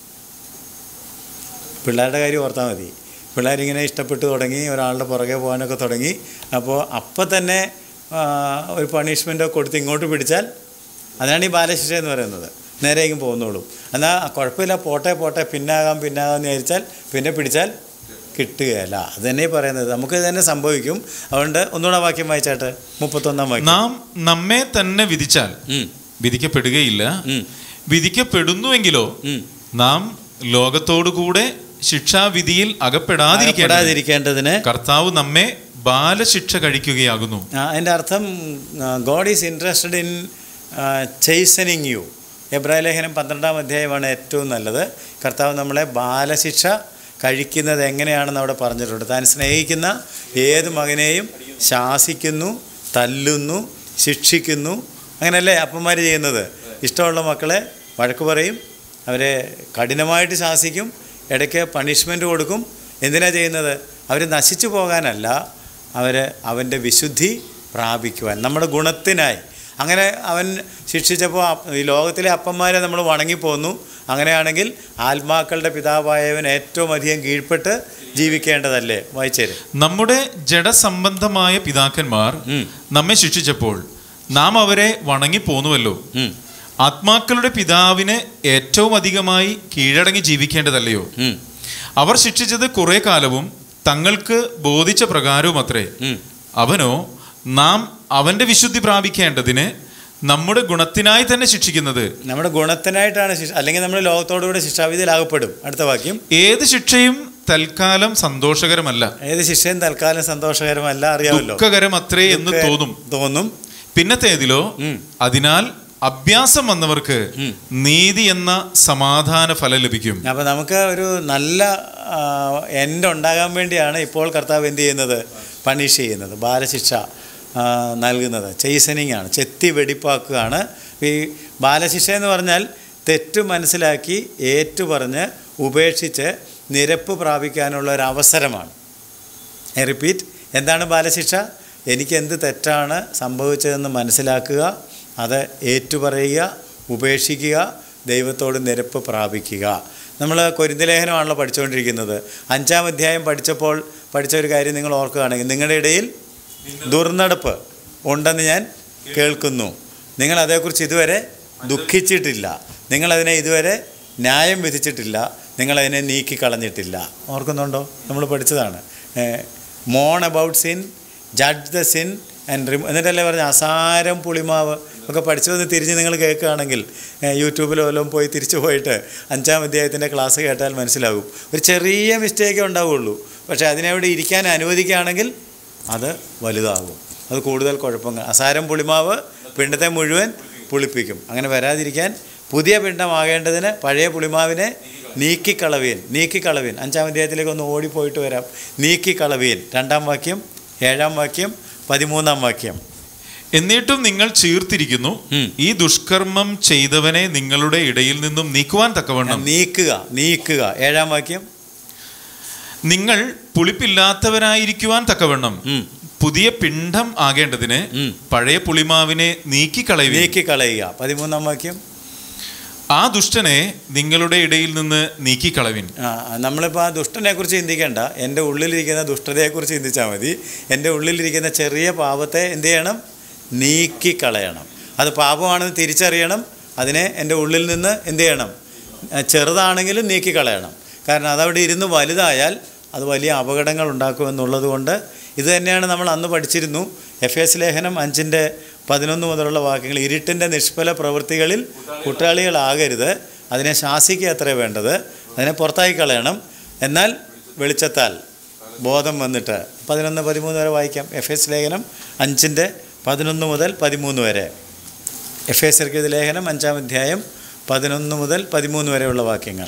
പിള്ളേരുടെ കാര്യം ഓർത്താൽ മതി പിള്ളേരിങ്ങനെ ഇഷ്ടപ്പെട്ടു തുടങ്ങി ഒരാളുടെ പുറകെ പോകാനൊക്കെ തുടങ്ങി അപ്പോൾ അപ്പം തന്നെ ആ, ഒരു പണിഷ്മെൻറ്റോ കൊടുത്ത് ഇങ്ങോട്ട് പിടിച്ചാൽ അതാണ് ഈ ബാലശിക്ഷ എന്ന് പറയുന്നത് നേരെയെങ്കിലും പോകുന്നുള്ളൂ എന്നാൽ കുഴപ്പമില്ല പോട്ടെ പോട്ടെ പിന്നാകാം പിന്നാകാം എന്ന് വിചാരിച്ചാൽ പിന്നെ പിടിച്ചാൽ കിട്ടുകയല്ല അത് തന്നെ ഈ പറയുന്നത് നമുക്ക് ഇത് തന്നെ സംഭവിക്കും അതുകൊണ്ട് ഒന്നുകൂടെ വാക്യം വായിച്ചാട്ടെ മുപ്പത്തൊന്നാം വാക്യം നാം നമ്മെ തന്നെ വിധിച്ചാൽ ഉം, വിധിക്കപ്പെടുകയില്ല ഉം. വിധിക്കപ്പെടുന്നുവെങ്കിലോ ഉം. നാം ലോകത്തോടുകൂടെ ശിക്ഷാവിധിയിൽ അകപ്പെടാതിരിക്കേണ്ടത് അകപ്പെടാതിരിക്കേണ്ടതിന് കർത്താവ് നമ്മെ ബാലശിക്ഷ കഴിക്കുകയാകുന്നു ആ, അതിൻ്റെ അർത്ഥം God is interested in chastening you എബ്രാഹിം ലേഖനം പന്ത്രണ്ടാം അധ്യായമാണ് ഏറ്റവും നല്ലത് കർത്താവ് നമ്മളെ ബാലശിക്ഷ കഴിക്കുന്നത് എങ്ങനെയാണെന്ന് അവിടെ പറഞ്ഞിട്ടുണ്ട് താൻ സ്നേഹിക്കുന്ന ഏത് മകനെയും ശാസിക്കുന്നു തല്ലുന്നു ശിക്ഷിക്കുന്നു അങ്ങനെയല്ലേ അപ്പന്മാർ ചെയ്യുന്നത് ഇഷ്ടമുള്ള മക്കളെ വഴക്ക് പറയും അവരെ കഠിനമായിട്ട് ശാസിക്കും ഇടയ്ക്ക് പണിഷ്മെൻറ്റ് കൊടുക്കും എന്തിനാ ചെയ്യുന്നത് അവർ നശിച്ചു പോകാനല്ല അവർ അവൻ്റെ വിശുദ്ധി പ്രാപിക്കുവാൻ നമ്മുടെ ഗുണത്തിനായി അങ്ങനെ അവൻ ശിക്ഷിച്ചപ്പോൾ അപ്പ- ഈ ലോകത്തിലെ അപ്പന്മാരെ നമ്മൾ വണങ്ങിപ്പോന്നു അങ്ങനെയാണെങ്കിൽ ആത്മാക്കളുടെ പിതാവായവൻ ഏറ്റവും അധികം കീഴ്പ്പെട്ട് ജീവിക്കേണ്ടതല്ലേ വായിച്ചേര് നമ്മുടെ ജഡസംബന്ധമായ പിതാക്കന്മാർ ഉം. നമ്മെ ശിക്ഷിച്ചപ്പോൾ നാം അവരെ വണങ്ങിപ്പോന്നുവല്ലോ ഉം, ആത്മാക്കളുടെ പിതാവിന് ഏറ്റവും അധികമായി കീഴടങ്ങി ജീവിക്കേണ്ടതല്ലയോ ഉം, അവർ ശിക്ഷിച്ചത് കുറെ കാലവും തങ്ങൾക്ക് ബോധിച്ച പ്രകാരവും അത്രേ ഉം. അവനോ നാം അവന്റെ വിശുദ്ധി പ്രാപിക്കേണ്ടതിന് നമ്മുടെ ഗുണത്തിനായി തന്നെ ശിക്ഷിക്കുന്നത് നമ്മുടെ ഗുണത്തിനായിട്ടാണ് ശിക്ഷ അല്ലെങ്കിൽ നമ്മൾ ലോകത്തോടുകൂടെ ശിക്ഷാവിധിയിലാകപ്പെടും അടുത്ത വാക്യം ഏത് ശിക്ഷയും തൽക്കാലം സന്തോഷകരമല്ല ഏത് ശിക്ഷയും തൽക്കാലം സന്തോഷകരമല്ല അറിയാമല്ലോ ദുഃഖകരമത്രേ എന്ന് ദുഃഖ- തോന്നും തോന്നും പിന്നത്തേതിലോ ഉം. അതിനാൽ അഭ്യാസം വന്നവർക്ക് ഉം. നീതി എന്ന സമാധാന ഫലം ലഭിക്കും അപ്പോൾ നമുക്ക് ഒരു നല്ല എൻഡ് ഉണ്ടാകാൻ വേണ്ടിയാണ് ഇപ്പോൾ കർത്താവ് എന്ത് ചെയ്യുന്നത് പണിഷ് ചെയ്യുന്നത് ബാലശിക്ഷ ആ, നൽകുന്നത് ചെയ്സനിങ് ആണ് ചെത്തി വെടിപ്പാക്കുകയാണ് ഈ ബാലശിക്ഷ എന്ന് പറഞ്ഞാൽ തെറ്റ് മനസ്സിലാക്കി ഏറ്റുപറഞ്ഞ് ഉപേക്ഷിച്ച് നിരപ്പ് പ്രാപിക്കാനുള്ള ഒരു അവസരമാണ് ഐ റിപ്പീറ്റ് എന്താണ് ബാലശിക്ഷ എനിക്ക് എന്ത് തെറ്റാണ് സംഭവിച്ചതെന്ന് മനസ്സിലാക്കുക അത് ഏറ്റുപറയുക ഉപേക്ഷിക്കുക ദൈവത്തോട് നിരപ്പ് പ്രാപിക്കുക നമ്മൾ കൊരിന്തലേഖനമാണല്ലോ പഠിച്ചുകൊണ്ടിരിക്കുന്നത് അഞ്ചാം അധ്യായം പഠിച്ചപ്പോൾ പഠിച്ച ഒരു കാര്യം നിങ്ങൾ ഓർക്കുകയാണെങ്കിൽ നിങ്ങളുടെ ഇടയിൽ ദുർനടപ്പ് ഉണ്ടെന്ന് ഞാൻ കേൾക്കുന്നു നിങ്ങൾ അതേക്കുറിച്ച് ഇതുവരെ ദുഃഖിച്ചിട്ടില്ല നിങ്ങളതിനെ ഇതുവരെ ന്യായം വിധിച്ചിട്ടില്ല നിങ്ങളതിനെ നീക്കിക്കളഞ്ഞിട്ടില്ല ഓർക്കുന്നുണ്ടോ നമ്മൾ പഠിച്ചതാണ് മോൺ about sin judge the sin and remove എന്നിട്ടല്ലേ പറഞ്ഞ അസാരം പുളിമാവ് ഒക്കെ പഠിച്ചതെന്ന് തിരിഞ്ഞ് നിങ്ങൾ കേൾക്കുകയാണെങ്കിൽ ഏഹ്, യൂട്യൂബിലോ വല്ലതും പോയി തിരിച്ചു പോയിട്ട് അഞ്ചാം അധ്യായത്തിൻ്റെ ക്ലാസ് കേട്ടാൽ മനസ്സിലാകും ഒരു ചെറിയ മിസ്റ്റേക്കേ ഉണ്ടാവുകയുള്ളൂ പക്ഷേ അതിനവിടെ ഇരിക്കാൻ അനുവദിക്കുകയാണെങ്കിൽ അത് വലുതാകും അത് കൂടുതൽ കുഴപ്പങ്ങൾ അസാരം പുളിമാവ് പിണ്ടത്തെ മുഴുവൻ പുളിപ്പിക്കും അങ്ങനെ വരാതിരിക്കാൻ പുതിയ പിണ്ടമാകേണ്ടതിന് പഴയ പുളിമാവിനെ നീക്കിക്കളവീൻ നീക്കിക്കളവീൻ അഞ്ചാം അധ്യായത്തിലേക്ക് ഒന്ന് ഓടിപ്പോയിട്ട് വരാം നീക്കിക്കളവീൻ രണ്ടാം വാക്യം ഏഴാം വാക്യം പതിമൂന്നാം വാക്യം എന്നിട്ടും നിങ്ങൾ ചീർത്തിരിക്കുന്നു ഉം. ഈ ദുഷ്കർമ്മം ചെയ്തവനെ നിങ്ങളുടെ ഇടയിൽ നിന്നും നീക്കുവാൻ തക്കവണ്ണം നീക്കുക നീക്കുക ഏഴാം വാക്യം നിങ്ങൾ പുളിപ്പില്ലാത്തവരായിരിക്കുവാൻ തക്കവണ്ണം ഉം. പുതിയ പിണ്ഡം ആകേണ്ടതിന് ഉം. പഴയ പുളിമാവിനെ നീക്കിക്കളയുക നീക്കിക്കളയുക പതിമൂന്നാം വാക്യം ആ ദുഷ്ടനെ നിങ്ങളുടെ ഇടയിൽ നിന്ന് നീക്കിക്കളവിൻ ആ നമ്മളിപ്പോൾ ആ ദുഷ്ടനെക്കുറിച്ച് ചിന്തിക്കേണ്ട എൻ്റെ ഉള്ളിലിരിക്കുന്ന ദുഷ്ടതയെക്കുറിച്ച് ചിന്തിച്ചാൽ മതി എൻ്റെ ഉള്ളിലിരിക്കുന്ന ചെറിയ പാപത്തെ എന്ത് ചെയ്യണം നീക്കിക്കളയണം അത് പാപമാണെന്ന് തിരിച്ചറിയണം അതിനെ എൻ്റെ ഉള്ളിൽ നിന്ന് എന്ത് ചെയ്യണം ആ, ചെറുതാണെങ്കിലും നീക്കിക്കളയണം കാരണം അതവിടെ ഇരുന്ന് വലുതായാൽ അത് വലിയ അപകടങ്ങൾ ഉണ്ടാക്കുമെന്നുള്ളത് കൊണ്ട് ഇത് തന്നെയാണ് നമ്മൾ അന്ന് പഠിച്ചിരുന്നു എഫ് എസ് ലേഖനം അഞ്ചിൻ്റെ പതിനൊന്ന് മുതലുള്ള വാക്യങ്ങൾ ഇരുട്ടിൻ്റെ നിഷ്ഫല പ്രവൃത്തികളിൽ കുട്ടാളികളാകരുത് അതിനെ ശാസിക്കുക അത്രേ വേണ്ടത് അതിനെ പുറത്താക്കി കളയണം എന്നാൽ വെളിച്ചത്താൽ ബോധം വന്നിട്ട് പതിനൊന്ന് പതിമൂന്ന് വരെ വായിക്കാം എഫ് എസ് ലേഖനം അഞ്ചിൻ്റെ പതിനൊന്ന് മുതൽ പതിമൂന്ന് വരെ എഫ് എസ് എഴുതിയ ലേഖനം അഞ്ചാം അധ്യായം പതിനൊന്ന് മുതൽ പതിമൂന്ന് വരെയുള്ള വാക്യങ്ങൾ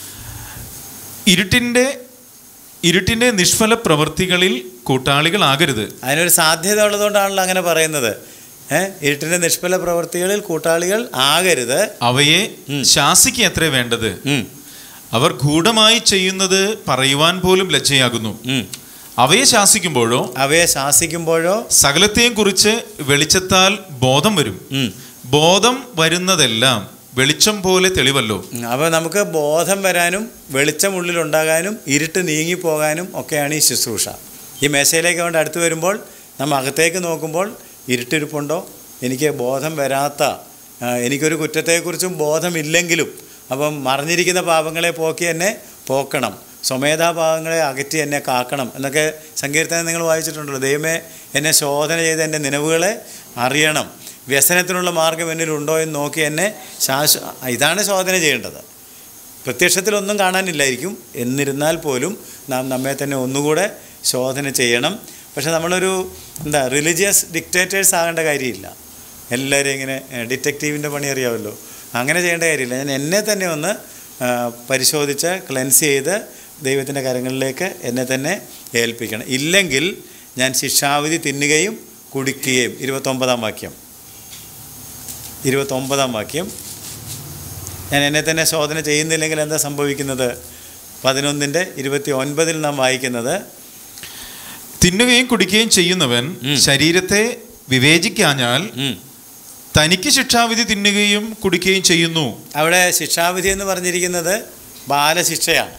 ഇരുട്ടിന്റെ ഇരുട്ടിന്റെ നിഷ്ഫല പ്രവൃത്തികളിൽ കൂട്ടാളികളാകരുത് അതിനൊരു സാധ്യത ഉള്ളതുകൊണ്ടാണല്ലോ അങ്ങനെ പറയുന്നത് ഏഹ് ഇരുട്ടിൻ്റെ നിഷ്ഫല പ്രവൃത്തികളിൽ കൂട്ടാളികൾ ആകരുത് അവയെ ഉം. ശാസിക്കുക അത്രേ വേണ്ടത് ഉം, അവർ ഗൂഢമായി ചെയ്യുന്നത് പറയുവാൻ പോലും ലജ്ജയാകുന്നു ഉം. അവയെ ശാസിക്കുമ്പോഴോ അവയെ ശാസിക്കുമ്പോഴോ സകലത്തെയും കുറിച്ച് വെളിച്ചത്താൽ ബോധം വരും ഉം, ബോധം വരുന്നതെല്ലാം വെളിച്ചം പോലെ തെളിവല്ലോ അപ്പോൾ നമുക്ക് ബോധം വരാനും വെളിച്ചം ഉള്ളിലുണ്ടാകാനും ഇരുട്ട് നീങ്ങിപ്പോകാനും ഒക്കെയാണ് ഈ ശുശ്രൂഷ ഈ മേശയിലേക്ക് കൊണ്ട് അടുത്ത് വരുമ്പോൾ നമ്മൾ അകത്തേക്ക് നോക്കുമ്പോൾ ഇരുട്ടിരിപ്പുണ്ടോ എനിക്ക് ബോധം വരാത്ത ആ, എനിക്കൊരു കുറ്റത്തെക്കുറിച്ചും ബോധമില്ലെങ്കിലും അപ്പം മറിഞ്ഞിരിക്കുന്ന പാപങ്ങളെ പോക്കി എന്നെ പോക്കണം സ്വമേധാ പാപങ്ങളെ അകറ്റി എന്നെ കാക്കണം എന്നൊക്കെ സങ്കീർത്തനം നിങ്ങൾ വായിച്ചിട്ടുണ്ടല്ലോ ദൈവമേ എന്നെ ശോധന ചെയ്ത് എൻ്റെ നിലവുകളെ അറിയണം വ്യസനത്തിനുള്ള മാർഗം എന്നിലുണ്ടോ എന്ന് നോക്കി എന്നെ ശാശ്വ ഇതാണ് ശോധന ചെയ്യേണ്ടത് പ്രത്യക്ഷത്തിലൊന്നും കാണാനില്ലായിരിക്കും എന്നിരുന്നാൽ പോലും നാം നമ്മെ തന്നെ ഒന്നുകൂടെ ശോധന ചെയ്യണം പക്ഷെ നമ്മളൊരു എന്താ റിലീജിയസ് ഡിക്റ്റേറ്റേഴ്സ് ആകേണ്ട കാര്യമില്ല എല്ലാവരും ഇങ്ങനെ ഡിറ്റക്റ്റീവിൻ്റെ പണി അറിയാമല്ലോ അങ്ങനെ ചെയ്യേണ്ട കാര്യമില്ല ഞാൻ എന്നെ തന്നെ ഒന്ന് ആ, പരിശോധിച്ച് ക്ലെൻസ് ചെയ്ത് ദൈവത്തിൻ്റെ കരങ്ങളിലേക്ക് എന്നെ തന്നെ ഏൽപ്പിക്കണം ഇല്ലെങ്കിൽ ഞാൻ ശിക്ഷാവിധി തിന്നുകയും കുടിക്കുകയും ഇരുപത്തൊമ്പതാം വാക്യം ഇരുപത്തൊമ്പതാം വാക്യം ഞാൻ എന്നെ തന്നെ ശോധന ചെയ്യുന്നില്ലെങ്കിൽ എന്താ സംഭവിക്കുന്നത് പതിനൊന്നിൻ്റെ ഇരുപത്തി ഒൻപതിൽ നാം വായിക്കുന്നത് തിന്നുകയും കുടിക്കുകയും ചെയ്യുന്നവൻ ഉം. ശരീരത്തെ വിവേചിക്കാഞ്ഞാൽ ഉം. തനിക്ക് ശിക്ഷാവിധി തിന്നുകയും കുടിക്കുകയും ചെയ്യുന്നു അവിടെ ശിക്ഷാവിധി എന്ന് പറഞ്ഞിരിക്കുന്നത് ബാലശിക്ഷയാണ്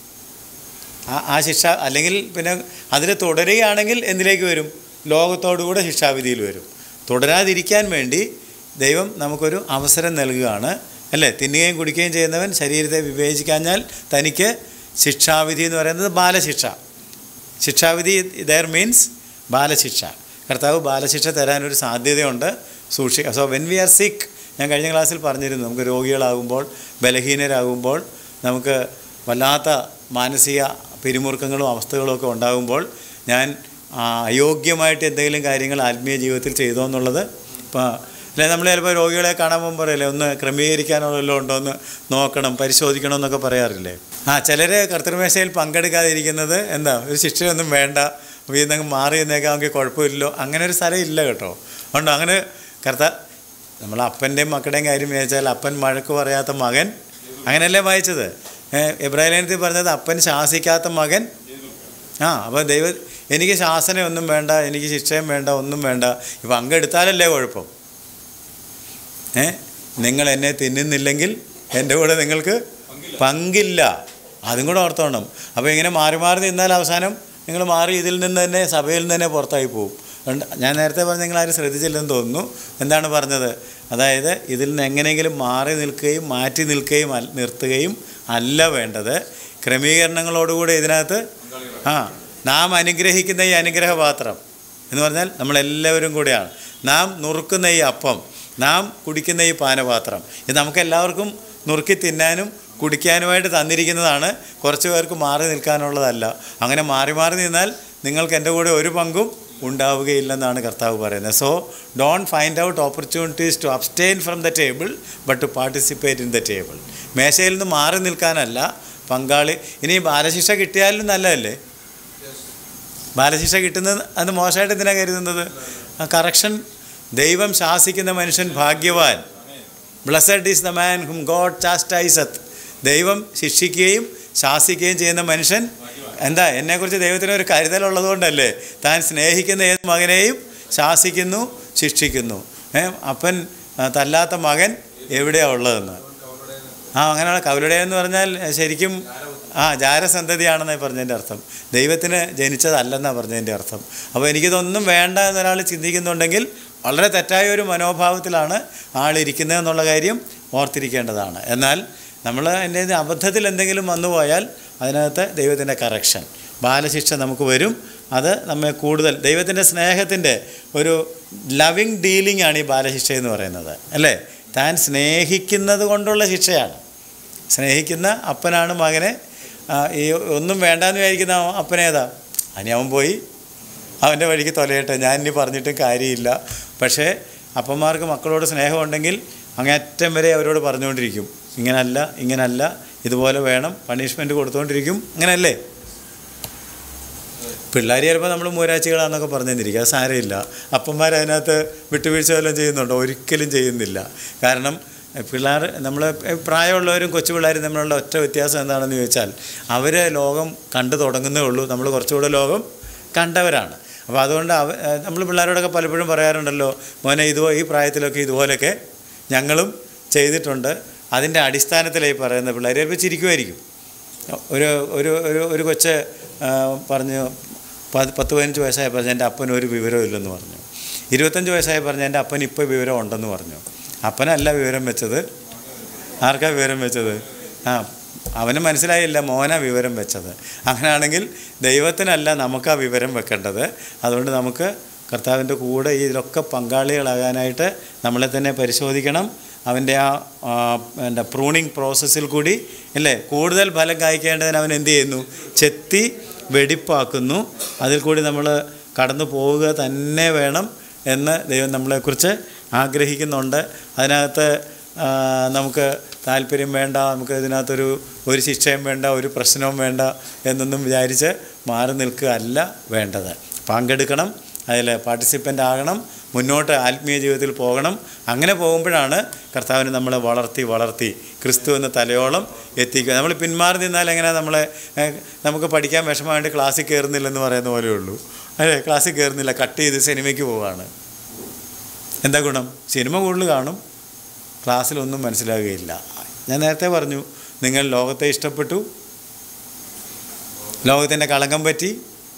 ആ ആ ശിക്ഷ അല്ലെങ്കിൽ പിന്നെ അതിൽ തുടരുകയാണെങ്കിൽ എന്തിലേക്ക് വരും ലോകത്തോടുകൂടെ ശിക്ഷാവിധിയിൽ വരും തുടരാതിരിക്കാൻ വേണ്ടി ദൈവം നമുക്കൊരു അവസരം നൽകുകയാണ് അല്ലേ തിന്നുകയും കുടിക്കുകയും ചെയ്യുന്നവൻ ശരീരത്തെ വിവേചിക്കാഞ്ഞാൽ തനിക്ക് ശിക്ഷാവിധി എന്ന് പറയുന്നത് ബാലശിക്ഷ ശിക്ഷാവിധി ദയർ മീൻസ് ബാലശിക്ഷ കർത്താവ് ബാലശിക്ഷ തരാനൊരു സാധ്യതയുണ്ട് സൂക്ഷിക്കുക സോ വെൻ വി ആർ സിക്ക് ഞാൻ കഴിഞ്ഞ ക്ലാസ്സിൽ പറഞ്ഞിരുന്നു നമുക്ക് രോഗികളാകുമ്പോൾ ബലഹീനരാകുമ്പോൾ നമുക്ക് വല്ലാത്ത മാനസിക പിരിമുറുക്കങ്ങളും അവസ്ഥകളും ഒക്കെ ഉണ്ടാകുമ്പോൾ ഞാൻ ആ, അയോഗ്യമായിട്ട് എന്തെങ്കിലും കാര്യങ്ങൾ ആത്മീയ ജീവിതത്തിൽ ചെയ്തോ എന്നുള്ളത് ഇപ്പോൾ അല്ലെ നമ്മൾ ചിലപ്പോൾ രോഗികളെ കാണാൻ പോകുമ്പോൾ പറയില്ലേ ഒന്ന് ക്രമീകരിക്കാനുള്ളല്ലോ ഉണ്ടോ എന്ന് നോക്കണം പരിശോധിക്കണം എന്നൊക്കെ പറയാറില്ലേ ആ ചിലർ കർത്തൃമേശയിൽ പങ്കെടുക്കാതിരിക്കുന്നത് എന്താ ഒരു ശിക്ഷയൊന്നും വേണ്ട വീന്നങ്ങ് മാറി നിന്നേക്കാമെങ്കിൽ കുഴപ്പമില്ലല്ലോ അങ്ങനെ ഒരു സ്ഥലം ഇല്ല കേട്ടോ ഉണ്ടോ അങ്ങനെ കർത്ത നമ്മൾ അപ്പൻ്റെയും മക്കളുടെയും കാര്യം വിചാരിച്ചാൽ അപ്പൻ മഴക്ക് പറയാത്ത മകൻ അങ്ങനെയല്ലേ വായിച്ചത് എബ്രാഹിലേനത്തിൽ പറഞ്ഞത് അപ്പൻ ശാസിക്കാത്ത മകൻ ആ അപ്പോൾ ദൈവ എനിക്ക് ശാസനയൊന്നും വേണ്ട എനിക്ക് ശിക്ഷയും വേണ്ട ഒന്നും വേണ്ട ഇപ്പം പങ്കെടുത്താലല്ലേ കുഴപ്പം ഏ നിങ്ങൾ എന്നെ തിന്നുന്നില്ലെങ്കിൽ എൻ്റെ കൂടെ നിങ്ങൾക്ക് പങ്കില്ല അതും കൂടെ ഓർത്തോണം അപ്പോൾ ഇങ്ങനെ മാറി മാറി നിന്നാൽ അവസാനം നിങ്ങൾ മാറി ഇതിൽ നിന്ന് തന്നെ സഭയിൽ നിന്ന് തന്നെ പുറത്തായി പോകും അതുകൊണ്ട് ഞാൻ നേരത്തെ പറഞ്ഞ നിങ്ങൾ ആരും ശ്രദ്ധിച്ചില്ലെന്ന് തോന്നുന്നു എന്താണ് പറഞ്ഞത് അതായത് ഇതിൽ നിന്ന് എങ്ങനെയെങ്കിലും മാറി നിൽക്കുകയും മാറ്റി നിൽക്കുകയും അൽ- നിർത്തുകയും അല്ല വേണ്ടത് ക്രമീകരണങ്ങളോടുകൂടി ഇതിനകത്ത് ആ നാം അനുഗ്രഹിക്കുന്ന ഈ അനുഗ്രഹപാത്രം എന്ന് പറഞ്ഞാൽ നമ്മളെല്ലാവരും കൂടെയാണ് നാം നുറുക്കുന്ന ഈ അപ്പം നാം കുടിക്കുന്ന ഈ പാനപാത്രം ഇത് നമുക്ക് എല്ലാവർക്കും നുറുക്കി തിന്നാനും കുടിക്കാനുമായിട്ട് തന്നിരിക്കുന്നതാണ് കുറച്ച് പേർക്ക് മാറി നിൽക്കാനുള്ളതല്ല അങ്ങനെ മാറി മാറി നിന്നാൽ നിങ്ങൾക്ക് എൻ്റെ കൂടെ ഒരു പങ്കും ഉണ്ടാവുകയില്ലെന്നാണ് കർത്താവ് പറയുന്നത് so don't find out opportunities to abstain from the table but to participate in the table മേശയിൽ നിന്ന് മാറി നിൽക്കാനല്ല പങ്കാളി ഇനി ബാലശിക്ഷ കിട്ടിയാലും നല്ലതല്ലേ ബാലശിക്ഷ കിട്ടുന്നത് അത് മോശമായിട്ട് എന്തിനാണ് കരുതുന്നത് ആ കറക്ഷൻ ദൈവം ശാസിക്കുന്ന മനുഷ്യൻ ഭാഗ്യവാൻ blessed is the man whom God chasteneth ദൈവം ശിക്ഷിക്കുകയും ശാസിക്കുകയും ചെയ്യുന്ന മനുഷ്യൻ എന്താ എന്നെക്കുറിച്ച് ദൈവത്തിന് ഒരു കരുതലുള്ളതുകൊണ്ടല്ലേ താൻ സ്നേഹിക്കുന്ന ഏത് മകനെയും ശാസിക്കുന്നു ശിക്ഷിക്കുന്നു ഏ അപ്പൻ ആ, തല്ലാത്ത മകൻ എവിടെയാണ് ഉള്ളതെന്ന് ആ അങ്ങനെയുള്ള കവലുടെ എന്ന് പറഞ്ഞാൽ ശരിക്കും ആ ജാരസന്തതിയാണെന്നാണ് പറഞ്ഞതിൻ്റെ അർത്ഥം ദൈവത്തിന് ജനിച്ചതല്ലെന്നാണ് പറഞ്ഞതിൻ്റെ അർത്ഥം അപ്പോൾ എനിക്കിതൊന്നും വേണ്ട എന്നൊരാൾ ചിന്തിക്കുന്നുണ്ടെങ്കിൽ വളരെ തെറ്റായ ഒരു മനോഭാവത്തിലാണ് ആളിരിക്കുന്നതെന്നുള്ള കാര്യം ഓർത്തിരിക്കേണ്ടതാണ് എന്നാൽ നമ്മൾ എൻ്റെ അബദ്ധത്തിൽ എന്തെങ്കിലും വന്നുപോയാൽ അതിനകത്ത് ദൈവത്തിൻ്റെ കറക്ഷൻ ബാലശിക്ഷ നമുക്ക് വരും അത് നമ്മെ കൂടുതൽ ദൈവത്തിൻ്റെ സ്നേഹത്തിൻ്റെ ഒരു ലവിങ് ഡീലിംഗ് ആണ് ഈ ബാലശിക്ഷ എന്ന് പറയുന്നത് അല്ലേ താൻ സ്നേഹിക്കുന്നത് കൊണ്ടുള്ള ശിക്ഷയാണ് സ്നേഹിക്കുന്ന അപ്പനാണ് മകനെ ആ, ഈ ഒന്നും വേണ്ടാന്ന് വിചാരിക്കുന്ന അപ്പനേതാ അനി അവൻ പോയി അവൻ്റെ വഴിക്ക് തൊലയട്ടെ ഞാൻ ഇനി പറഞ്ഞിട്ടും കാര്യമില്ല പക്ഷേ അപ്പന്മാർക്ക് മക്കളോട് സ്നേഹമുണ്ടെങ്കിൽ അങ്ങേറ്റം വരെ അവരോട് പറഞ്ഞുകൊണ്ടിരിക്കും ഇങ്ങനല്ല ഇങ്ങനല്ല ഇതുപോലെ വേണം പണിഷ്മെൻറ്റ് കൊടുത്തുകൊണ്ടിരിക്കും അങ്ങനെയല്ലേ പിള്ളേർ ചിലപ്പോൾ നമ്മൾ മൂരാച്ചികളാന്നൊക്കെ പറഞ്ഞു തന്നിരിക്കുക അത് സാരമില്ല അപ്പന്മാർ അതിനകത്ത് വിട്ടുവീഴ്ച വല്ലതും ചെയ്യുന്നുണ്ടോ ഒരിക്കലും ചെയ്യുന്നില്ല കാരണം പിള്ളേർ നമ്മൾ പ്രായമുള്ളവരും കൊച്ചു പിള്ളേരും തമ്മിലുള്ള ഒറ്റ വ്യത്യാസം എന്താണെന്ന് ചോദിച്ചാൽ അവർ ലോകം കണ്ടു തുടങ്ങുന്നേ ഉള്ളൂ നമ്മൾ കുറച്ചുകൂടെ ലോകം കണ്ടവരാണ് അപ്പോൾ അതുകൊണ്ട് അവ നമ്മൾ പിള്ളേരോടൊക്കെ പലപ്പോഴും പറയാറുണ്ടല്ലോ മോനെ ഇതുപോ ഈ പ്രായത്തിലൊക്കെ ഇതുപോലെയൊക്കെ ഞങ്ങളും ചെയ്തിട്ടുണ്ട് അതിൻ്റെ അടിസ്ഥാനത്തിലായി പറയുന്ന പിള്ളേർ ചിലപ്പോൾ ചിരിക്കുമായിരിക്കും ഒരു ഒരു ഒരു ഒരു കൊച്ച് ആ, പറഞ്ഞു പത്ത് പത്ത് പതിനഞ്ച് വയസ്സായ പറഞ്ഞു എൻ്റെ അപ്പന് ഒരു വിവരവും ഇല്ലെന്ന് പറഞ്ഞു ഇരുപത്തഞ്ച് വയസ്സായ പറഞ്ഞു എൻ്റെ അപ്പൻ ഇപ്പോൾ വിവരം ഉണ്ടെന്ന് പറഞ്ഞു അപ്പനല്ല വിവരം വെച്ചത് ആർക്കാ വിവരം വെച്ചത് ആ അവന് മനസ്സിലായില്ല മോനാ വിവരം വെച്ചത് അങ്ങനെയാണെങ്കിൽ ദൈവത്തിനല്ല നമുക്കാ വിവരം വെക്കേണ്ടത് അതുകൊണ്ട് നമുക്ക് കർത്താവിൻ്റെ കൂടെ ഇതിലൊക്കെ പങ്കാളികളാകാനായിട്ട് നമ്മളെ തന്നെ പരിശോധിക്കണം അവൻ്റെ ആ ആ, എന്താ പ്രൂണിങ് പ്രോസസ്സിൽ കൂടി അല്ലേ കൂടുതൽ ഫലം കായ്ക്കേണ്ടതിന് അവൻ എന്ത് ചെയ്യുന്നു ചെത്തി വെടിപ്പാക്കുന്നു അതിൽ കൂടി നമ്മൾ കടന്നു പോവുക തന്നെ വേണം എന്ന് ദൈവം നമ്മളെക്കുറിച്ച് ആഗ്രഹിക്കുന്നുണ്ട് അതിനകത്ത് ആ, നമുക്ക് താല്പര്യം വേണ്ട നമുക്ക് ഇതിനകത്തൊരു ഒരു ശിക്ഷയും വേണ്ട ഒരു പ്രശ്നവും വേണ്ട എന്നൊന്നും വിചാരിച്ച് മാറി നിൽക്കുക അല്ല വേണ്ടത് പങ്കെടുക്കണം അതിൽ പാർട്ടിസിപ്പൻ്റ് ആകണം മുന്നോട്ട് ആത്മീയ ജീവിതത്തിൽ പോകണം അങ്ങനെ പോകുമ്പോഴാണ് കർത്താവിന് നമ്മളെ വളർത്തി വളർത്തി ക്രിസ്തു എന്ന തലയോളം എത്തിക്കുക നമ്മൾ പിന്മാറി നിന്നാൽ എങ്ങനെ നമ്മളെ ഏഹ്, നമുക്ക് പഠിക്കാൻ വിഷമമായിട്ട് ക്ലാസ്സിൽ കയറുന്നില്ലെന്ന് പറയുന്ന പോലെ ഉള്ളൂ അല്ലേ ക്ലാസ്സിൽ കയറുന്നില്ല കട്ട് ചെയ്ത് സിനിമയ്ക്ക് പോവുകയാണ് എന്താ ഗുണം സിനിമ കൂടുതൽ കാണും ക്ലാസ്സിലൊന്നും മനസ്സിലാകുകയില്ല ഞാൻ നേരത്തെ പറഞ്ഞു നിങ്ങൾ ലോകത്തെ ഇഷ്ടപ്പെട്ടു ലോകത്തിൻ്റെ കളങ്കം പറ്റി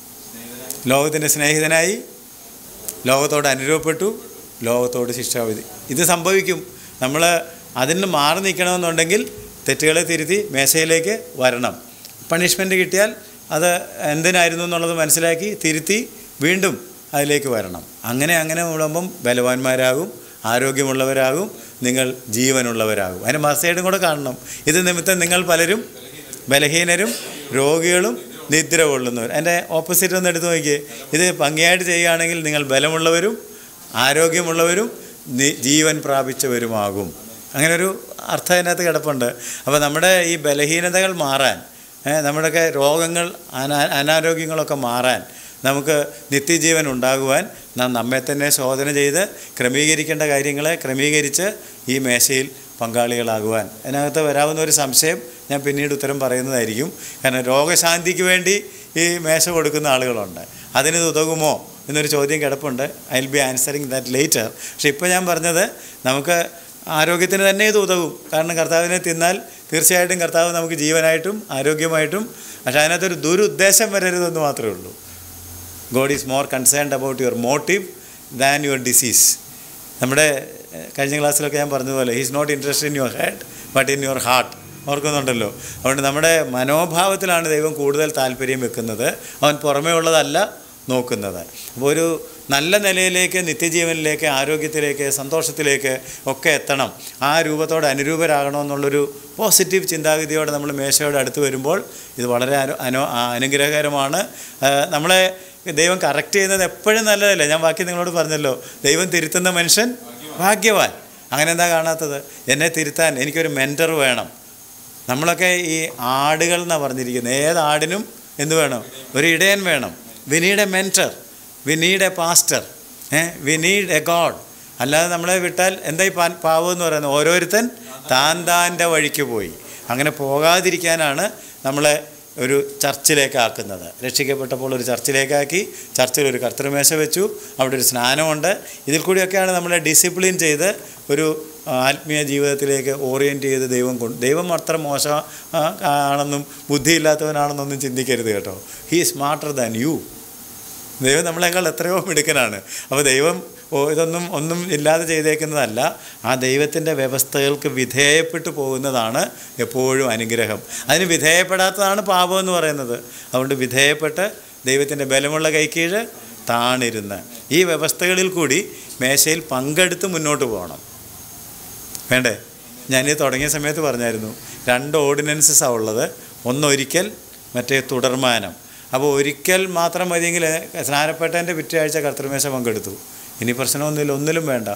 ലോകത്തിൻ്റെ സ്നേഹിതനായി ലോകത്തോട് അനുരൂപപ്പെട്ടു ലോകത്തോട് ശിക്ഷാവിധി ഇത് സംഭവിക്കും നമ്മൾ അതിന് മാറി നിൽക്കണമെന്നുണ്ടെങ്കിൽ തെറ്റുകളെ തിരുത്തി മേശയിലേക്ക് വരണം പണിഷ്മെൻ്റ് കിട്ടിയാൽ അത് എന്തിനായിരുന്നു എന്നുള്ളത് മനസ്സിലാക്കി തിരുത്തി വീണ്ടും അതിലേക്ക് വരണം അങ്ങനെ അങ്ങനെ വിടുമ്പം ബലവാന്മാരാകും ആരോഗ്യമുള്ളവരാകും നിങ്ങൾ ജീവനുള്ളവരാകും അതിന് മസൈഡും കൂടെ കാണണം ഇത് നിമിത്തം നിങ്ങൾ പലരും ബലഹീനരും രോഗികളും നിദ്ര കൊള്ളുന്നവർ എൻ്റെ ഓപ്പോസിറ്റ് ഒന്ന് എടുത്ത് നോക്കിയേ ഇത് ഭംഗിയായിട്ട് ചെയ്യുകയാണെങ്കിൽ നിങ്ങൾ ബലമുള്ളവരും ആരോഗ്യമുള്ളവരും നി- ജീവൻ പ്രാപിച്ചവരുമാകും അങ്ങനെ ഒരു അർത്ഥം അതിനകത്ത് കിടപ്പുണ്ട് അപ്പോൾ നമ്മുടെ ഈ ബലഹീനതകൾ മാറാൻ ഏ, നമ്മുടെയൊക്കെ രോഗങ്ങൾ അനാ അനാരോഗ്യങ്ങളൊക്കെ മാറാൻ നമുക്ക് നിത്യജീവൻ ഉണ്ടാകുവാൻ നാം നമ്മെ തന്നെ ശോധന ചെയ്ത് ക്രമീകരിക്കേണ്ട കാര്യങ്ങളെ ക്രമീകരിച്ച് ഈ മേശയിൽ പങ്കാളികളാകുവാൻ അതിനകത്ത് വരാവുന്ന ഒരു സംശയം ഞാൻ പിന്നീട് ഉത്തരം പറയുന്നതായിരിക്കും കാരണം രോഗശാന്തിക്ക് വേണ്ടി ഈ മേശ കൊടുക്കുന്ന ആളുകളുണ്ട് അതിന് ഇത് ഉതകുമോ എന്നൊരു ചോദ്യം കിടപ്പുണ്ട് I will be answering that later പക്ഷേ ഇപ്പോൾ ഞാൻ പറഞ്ഞത് നമുക്ക് ആരോഗ്യത്തിന് തന്നെ ഇത് ഉതകും കാരണം കർത്താവിനെ തിന്നാൽ തീർച്ചയായിട്ടും കർത്താവ് നമുക്ക് ജീവനായിട്ടും ആരോഗ്യമായിട്ടും പക്ഷേ അതിനകത്തൊരു ദുരുദ്ദേശം വരരുതെന്ന് മാത്രമേ ഉള്ളൂ God is more concerned about your motive than your disease നമ്മുടെ എഹ്, കഴിഞ്ഞ ക്ലാസ്സിലൊക്കെ ഞാൻ പറഞ്ഞതുപോലെ he's not interest in your head but in your heart ഓർക്കുന്നുണ്ടല്ലോ അതുകൊണ്ട് നമ്മുടെ മനോഭാവത്തിലാണ് ദൈവം കൂടുതൽ താല്പര്യം വെക്കുന്നത് അവൻ പുറമേ ഉള്ളതല്ല നോക്കുന്നത് അപ്പോൾ ഒരു നല്ല നിലയിലേക്ക് നിത്യജീവനിലേക്ക് ആരോഗ്യത്തിലേക്ക് സന്തോഷത്തിലേക്ക് ഒക്കെ എത്തണം ആ രൂപത്തോടെ അനുരൂപരാകണമെന്നുള്ളൊരു പോസിറ്റീവ് ചിന്താഗതിയോടെ നമ്മൾ മേശയോട് അടുത്ത് വരുമ്പോൾ ഇത് വളരെ അനു അനു ആ, അനുഗ്രഹകരമാണ് ആ, നമ്മളെ ദൈവം കറക്റ്റ് ചെയ്യുന്നത് എപ്പോഴും നല്ലതല്ലേ ഞാൻ ബാക്കി നിങ്ങളോട് പറഞ്ഞല്ലോ ദൈവം തിരുത്തുന്ന മനുഷ്യൻ ഭാഗ്യവാൻ അങ്ങനെ എന്താ കാണാത്തത് എന്നെ തിരുത്താൻ എനിക്കൊരു മെൻറ്റർ വേണം നമ്മളൊക്കെ ഈ ആടുകൾ എന്നാണ് പറഞ്ഞിരിക്കുന്നത് ഏത് ആടിനും എന്ത് വേണം ഒരു ഇടയൻ വേണം we need a mentor we need a pastor uh we need a God അല്ലാതെ നമ്മളെ വിട്ടാൽ എന്താ ഈ പാൻ പാവം എന്ന് പറയുന്നത് ഓരോരുത്തൻ താൻ താൻ്റെ വഴിക്ക് പോയി അങ്ങനെ പോകാതിരിക്കാനാണ് നമ്മളെ ഒരു ചർച്ചിലേക്ക് ആക്കുന്നത് രക്ഷിക്കപ്പെട്ടപ്പോൾ ഒരു ചർച്ചിലേക്കാക്കി ചർച്ചിൽ ഒരു കർത്തൃമേശ വെച്ചു അവിടെ ഒരു സ്നാനമുണ്ട് ഇതിൽ കൂടിയൊക്കെയാണ് നമ്മളെ ഡിസിപ്ലിൻ ചെയ്ത് ഒരു ആ, ആത്മീയ ജീവിതത്തിലേക്ക് ഓറിയൻറ്റ് ചെയ്ത് ദൈവം കൊണ്ട് ദൈവം അത്ര മോശം ആ, ആണെന്നും ബുദ്ധിയില്ലാത്തവനാണെന്നൊന്നും ചിന്തിക്കരുത് കേട്ടോ ഹീ സ്മാർട്ടർ ദാൻ യു ദൈവം നമ്മളെക്കാൾ എത്രയോ മിടുക്കനാണ് അപ്പോൾ ദൈവം ഓ ഇതൊന്നും ഒന്നും ഇല്ലാതെ ചെയ്തേക്കുന്നതല്ല ആ ദൈവത്തിൻ്റെ വ്യവസ്ഥകൾക്ക് വിധേയപ്പെട്ടു പോകുന്നതാണ് എപ്പോഴും അനുഗ്രഹം അതിന് വിധേയപ്പെടാത്തതാണ് പാപം എന്ന് പറയുന്നത് അതുകൊണ്ട് വിധേയപ്പെട്ട് ദൈവത്തിൻ്റെ ബലമുള്ള കൈക്കീഴ് താണിരുന്ന് ഈ വ്യവസ്ഥകളിൽ കൂടി മേശയിൽ പങ്കെടുത്ത് മുന്നോട്ട് പോകണം വേണ്ടേ ഞാനിത് തുടങ്ങിയ സമയത്ത് പറഞ്ഞായിരുന്നു രണ്ട് ഓർഡിനൻസസാണ് ഉള്ളത് ഒന്നൊരിക്കൽ മറ്റേ തുടർമാനം അപ്പോൾ ഒരിക്കൽ മാത്രം മതിയെങ്കിൽ സ്നാനപ്പെട്ടതിൻ്റെ പിറ്റേയാഴ്ച കർത്തൃമേശ പങ്കെടുത്തു ഇനി പ്രശ്നമൊന്നുമില്ല ഒന്നിലും വേണ്ട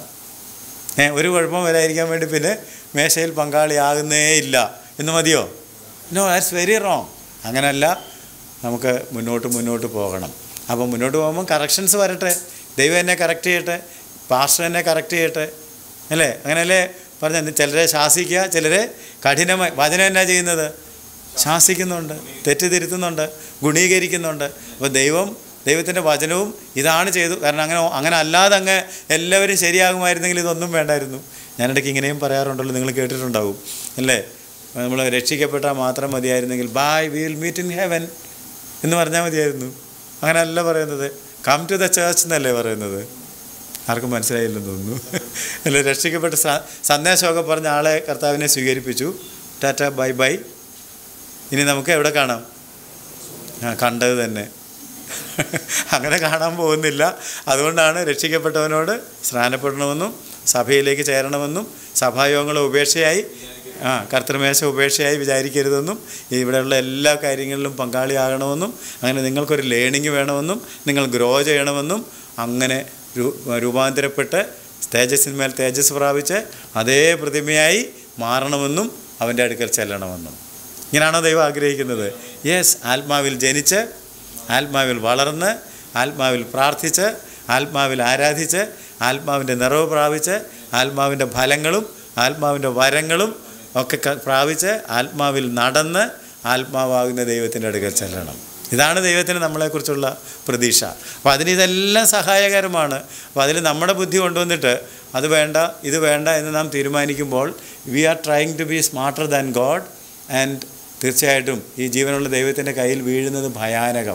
ഏ ഒരു കുഴപ്പം വരാതിരിക്കാൻ വേണ്ടി പിന്നെ മേശയിൽ പങ്കാളിയാകുന്നേ ഇല്ല എന്ന് മതിയോ നോ ദാറ്റ്സ് വെരി റോങ് അങ്ങനല്ല നമുക്ക് മുന്നോട്ട് മുന്നോട്ട് പോകണം അപ്പോൾ മുന്നോട്ട് പോകുമ്പോൾ കറക്ഷൻസ് വരട്ടെ ദൈവം എന്നെ കറക്റ്റ് ചെയ്യട്ടെ പാസ്റ്റർ എന്നെ കറക്റ്റ് ചെയ്യട്ടെ അല്ലേ അങ്ങനെയല്ലേ പറഞ്ഞത് ചിലരെ ശാസിക്കുക ചിലരെ കഠിനമായി വചനം എന്നാ ചെയ്യുന്നത് ശാസിക്കുന്നുണ്ട് തെറ്റ് തിരുത്തുന്നുണ്ട് ഗുണീകരിക്കുന്നുണ്ട് അപ്പോൾ ദൈവം ദൈവത്തിൻ്റെ വചനവും ഇതാണ് ചെയ്തു കാരണം അങ്ങനെ അങ്ങനെ അല്ലാതെ അങ്ങ് എല്ലാവരും ശരിയാകുമായിരുന്നെങ്കിൽ ഇതൊന്നും വേണ്ടായിരുന്നു ഞാനിടയ്ക്ക് ഇങ്ങനെയും പറയാറുണ്ടല്ലോ നിങ്ങൾ കേട്ടിട്ടുണ്ടാവും അല്ലേ നമ്മൾ രക്ഷിക്കപ്പെട്ടാൽ മാത്രം മതിയായിരുന്നെങ്കിൽ bye we will meet in heaven എന്ന് പറഞ്ഞാൽ മതിയായിരുന്നു അങ്ങനെയല്ല പറയുന്നത് കം ടു ദ ചേർച്ച് എന്നല്ലേ പറയുന്നത് ആർക്കും മനസ്സിലായില്ലെന്ന് തോന്നുന്നു അല്ല രക്ഷിക്കപ്പെട്ട സ- സന്ദേശമൊക്കെ പറഞ്ഞ ആളെ കർത്താവിനെ സ്വീകരിപ്പിച്ചു ടാറ്റ ബൈ ബൈ ഇനി നമുക്ക് എവിടെ കാണാം ആ കണ്ടത് തന്നെ അങ്ങനെ കാണാൻ പോകുന്നില്ല അതുകൊണ്ടാണ് രക്ഷിക്കപ്പെട്ടവനോട് സ്നാനപ്പെടണമെന്നും സഭയിലേക്ക് ചേരണമെന്നും സഭായോഗങ്ങളെ ഉപേക്ഷയായി ആ കർത്തൃമേശ ഉപേക്ഷയായി വിചാരിക്കരുതെന്നും ഇവിടെയുള്ള എല്ലാ കാര്യങ്ങളിലും പങ്കാളിയാകണമെന്നും അങ്ങനെ നിങ്ങൾക്കൊരു ലേണിംഗ് വേണമെന്നും നിങ്ങൾ ഗ്രോ ചെയ്യണമെന്നും അങ്ങനെ രൂ- രൂപാന്തരപ്പെട്ട് തേജസ്സിന്മേൽ തേജസ് പ്രാപിച്ച് അതേ പ്രതിമയായി മാറണമെന്നും അവൻ്റെ അടുക്കൽ ചെല്ലണമെന്നും ഇങ്ങനെയാണോ ദൈവം ആഗ്രഹിക്കുന്നത് യെസ് ആത്മാവിൽ ജനിച്ച് ആത്മാവിൽ വളർന്ന് ആത്മാവിൽ പ്രാർത്ഥിച്ച് ആത്മാവിൽ ആരാധിച്ച് ആത്മാവിൻ്റെ നിറവ് പ്രാപിച്ച് ആത്മാവിൻ്റെ ഫലങ്ങളും ആത്മാവിൻ്റെ വരങ്ങളും ഒക്കെ ക- പ്രാപിച്ച് ആത്മാവിൽ നടന്ന് ആത്മാവാകുന്ന ദൈവത്തിൻ്റെ അടുക്കൽ ചെല്ലണം ഇതാണ് ദൈവത്തിന് നമ്മളെക്കുറിച്ചുള്ള പ്രതീക്ഷ അപ്പോൾ അതിന് ഇതെല്ലാം സഹായകരമാണ് അപ്പോൾ അതിൽ നമ്മുടെ ബുദ്ധി കൊണ്ടുവന്നിട്ട് അത് വേണ്ട ഇത് വേണ്ട എന്ന് നാം തീരുമാനിക്കുമ്പോൾ we are trying to be smarter than God and തീർച്ചയായിട്ടും ഈ ജീവനുള്ള ദൈവത്തിൻ്റെ കയ്യിൽ വീഴുന്നത് ഭയാനകം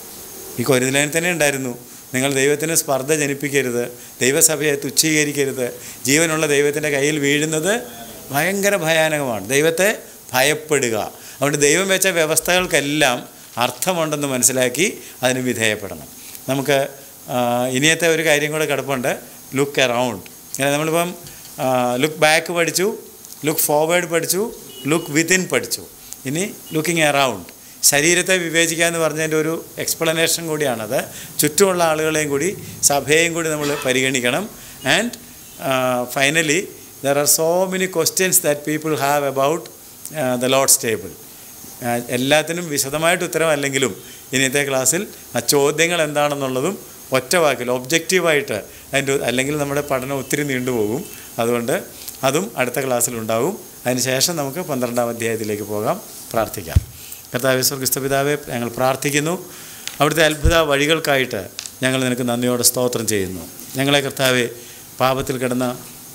ഈ കൊരുതലേൻ തന്നെ ഉണ്ടായിരുന്നു നിങ്ങൾ ദൈവത്തിന് സ്പർദ്ധ ജനിപ്പിക്കരുത് ദൈവസഭയെ തുച്ഛീകരിക്കരുത് ജീവനുള്ള ദൈവത്തിൻ്റെ കയ്യിൽ വീഴുന്നത് ഭയങ്കര ഭയാനകമാണ് ദൈവത്തെ ഭയപ്പെടുക അതുകൊണ്ട് ദൈവം വെച്ച വ്യവസ്ഥകൾക്കെല്ലാം അർത്ഥമുണ്ടെന്ന് മനസ്സിലാക്കി അതിന് വിധേയപ്പെടണം നമുക്ക് ആ, ഇനിയത്തെ ഒരു കാര്യം കൂടെ കിടപ്പുണ്ട് ലുക്ക് അറൗണ്ട് ഇങ്ങനെ നമ്മളിപ്പം ലുക്ക് ബാക്ക് പഠിച്ചു ലുക്ക് ഫോർവേഡ് പഠിച്ചു ലുക്ക് വിത്തിൻ പഠിച്ചു ഇനി ലുക്കിംഗ് അറൗണ്ട് ശരീരത്തെ വിവേചിക്കുക എന്ന് പറഞ്ഞതിൻ്റെ ഒരു എക്സ്പ്ലനേഷൻ കൂടിയാണത് ചുറ്റുമുള്ള ആളുകളെയും കൂടി സഭയെയും കൂടി നമ്മൾ പരിഗണിക്കണം and finally there are so many questions that people have about the Lord's table എല്ലാത്തിനും വിശദമായിട്ട് ഉത്തരമല്ലെങ്കിലും ഇന്നത്തെ ക്ലാസ്സിൽ ആ ചോദ്യങ്ങൾ എന്താണെന്നുള്ളതും ഒറ്റ വാക്കിൽ ഒബ്ജക്റ്റീവായിട്ട് അതിൻ്റെ അല്ലെങ്കിൽ നമ്മുടെ പഠനം ഒത്തിരി നീണ്ടുപോകും അതുകൊണ്ട് അതും അടുത്ത ക്ലാസ്സിലുണ്ടാവും അതിനുശേഷം നമുക്ക് പന്ത്രണ്ടാം അധ്യായത്തിലേക്ക് പോകാം പ്രാർത്ഥിക്കാം കർത്താവ് സ്വർഗസ്ഥപിതാവെ ഞങ്ങൾ പ്രാർത്ഥിക്കുന്നു അവിടുത്തെ അത്ഭുത വഴികൾക്കായിട്ട് ഞങ്ങൾ നിനക്ക് നന്ദിയോടെ സ്തോത്രം ചെയ്യുന്നു ഞങ്ങളെ കർത്താവെ പാപത്തിൽ കിടന്ന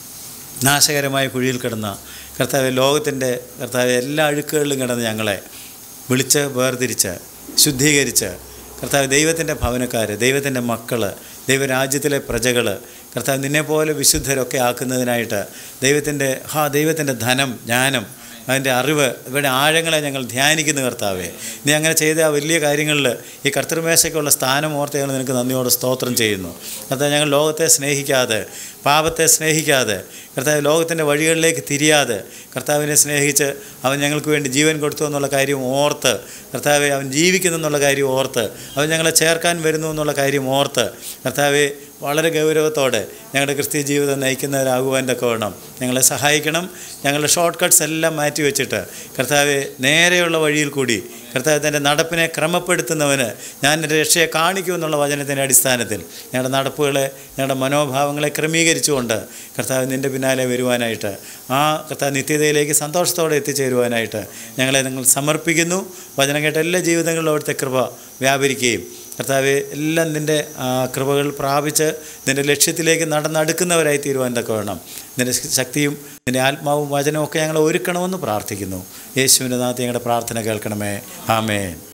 നാശകരമായ കുഴിയിൽ കിടന്ന കർത്താവ് ലോകത്തിൻ്റെ കർത്താവ് എല്ലാ അഴുക്കുകളിലും കിടന്ന് ഞങ്ങളെ വിളിച്ച് വേർതിരിച്ച് ശുദ്ധീകരിച്ച് കർത്താവ് ദൈവത്തിൻ്റെ ഭവനക്കാർ ദൈവത്തിൻ്റെ മക്കൾ ദൈവരാജ്യത്തിലെ പ്രജകൾ കർത്താവ് നിന്നെപ്പോലെ വിശുദ്ധരൊക്കെ ആക്കുന്നതിനായിട്ട് ദൈവത്തിൻ്റെ ഹാ ദൈവത്തിൻ്റെ ധനം ജ്ഞാനം അതിൻ്റെ അറിവ് ഇവിടെ ആഴങ്ങളെ ഞങ്ങൾ ധ്യാനിക്കുന്നു കർത്താവേ നീ അങ്ങനെ ചെയ്ത ആ വലിയ കാര്യങ്ങളിൽ ഈ കർത്തൃമേശയ്ക്കുള്ള സ്ഥാനം ഓർത്ത് ഞങ്ങൾ നിനക്ക് നന്ദിയോടെ സ്തോത്രം ചെയ്യുന്നു കർത്താവ് ഞങ്ങൾ ലോകത്തെ സ്നേഹിക്കാതെ പാപത്തെ സ്നേഹിക്കാതെ കർത്താവ് ലോകത്തിൻ്റെ വഴികളിലേക്ക് തിരിയാതെ കർത്താവിനെ സ്നേഹിച്ച് അവൻ ഞങ്ങൾക്ക് വേണ്ടി ജീവൻ കൊടുത്തു എന്നുള്ള കാര്യം ഓർത്ത് കർത്താവെ അവൻ ജീവിക്കുന്നു എന്നുള്ള കാര്യം ഓർത്ത് അവൻ ഞങ്ങളെ ചേർക്കാൻ വരുന്നു എന്നുള്ള കാര്യം ഓർത്ത് കർത്താവെ വളരെ ഗൗരവത്തോടെ ഞങ്ങളുടെ ക്രിസ്തീയ ജീവിതം നയിക്കുന്നവരാകുവാൻ തക്ക വേണം ഞങ്ങളെ സഹായിക്കണം ഞങ്ങളുടെ ഷോർട്ട് കട്ട്സ് എല്ലാം മാറ്റി വെച്ചിട്ട് കർത്താവെ നേരെയുള്ള വഴിയിൽ കൂടി കർത്താവ് തൻ്റെ നടപ്പിനെ ക്രമപ്പെടുത്തുന്നവന് ഞാൻ എൻ്റെ രക്ഷയെ കാണിക്കുമെന്നുള്ള വചനത്തിൻ്റെ അടിസ്ഥാനത്തിൽ ഞങ്ങളുടെ നടപ്പുകളെ ഞങ്ങളുടെ മനോഭാവങ്ങളെ ക്രമീകരിച്ചുകൊണ്ട് കർത്താവ് നിൻ്റെ പിന്നാലെ വരുവാനായിട്ട് ആ കർത്താവ് നിത്യതയിലേക്ക് സന്തോഷത്തോടെ എത്തിച്ചേരുവാനായിട്ട് ഞങ്ങളെ നിങ്ങൾ സമർപ്പിക്കുന്നു വചനം കേട്ട എല്ലാ ജീവിതങ്ങളിലും അവിടുത്തെ കൃപ വ്യാപരിക്കുകയും കർത്താവെ എല്ലാം നിൻ്റെ ആ, കൃപകൾ പ്രാപിച്ച് നിൻ്റെ ലക്ഷ്യത്തിലേക്ക് നടന്നടുക്കുന്നവരായി തീരുവാൻ തക്ക വേണം നിൻ്റെ ശക്തിയും നിൻ്റെ ആത്മാവും വചനവും ഒക്കെ ഞങ്ങളെ ഒരുക്കണമെന്ന് പ്രാർത്ഥിക്കുന്നു യേശുവിൻ്റെ നാഥ് ഞങ്ങളുടെ പ്രാർത്ഥന കേൾക്കണമേ ആമേൻ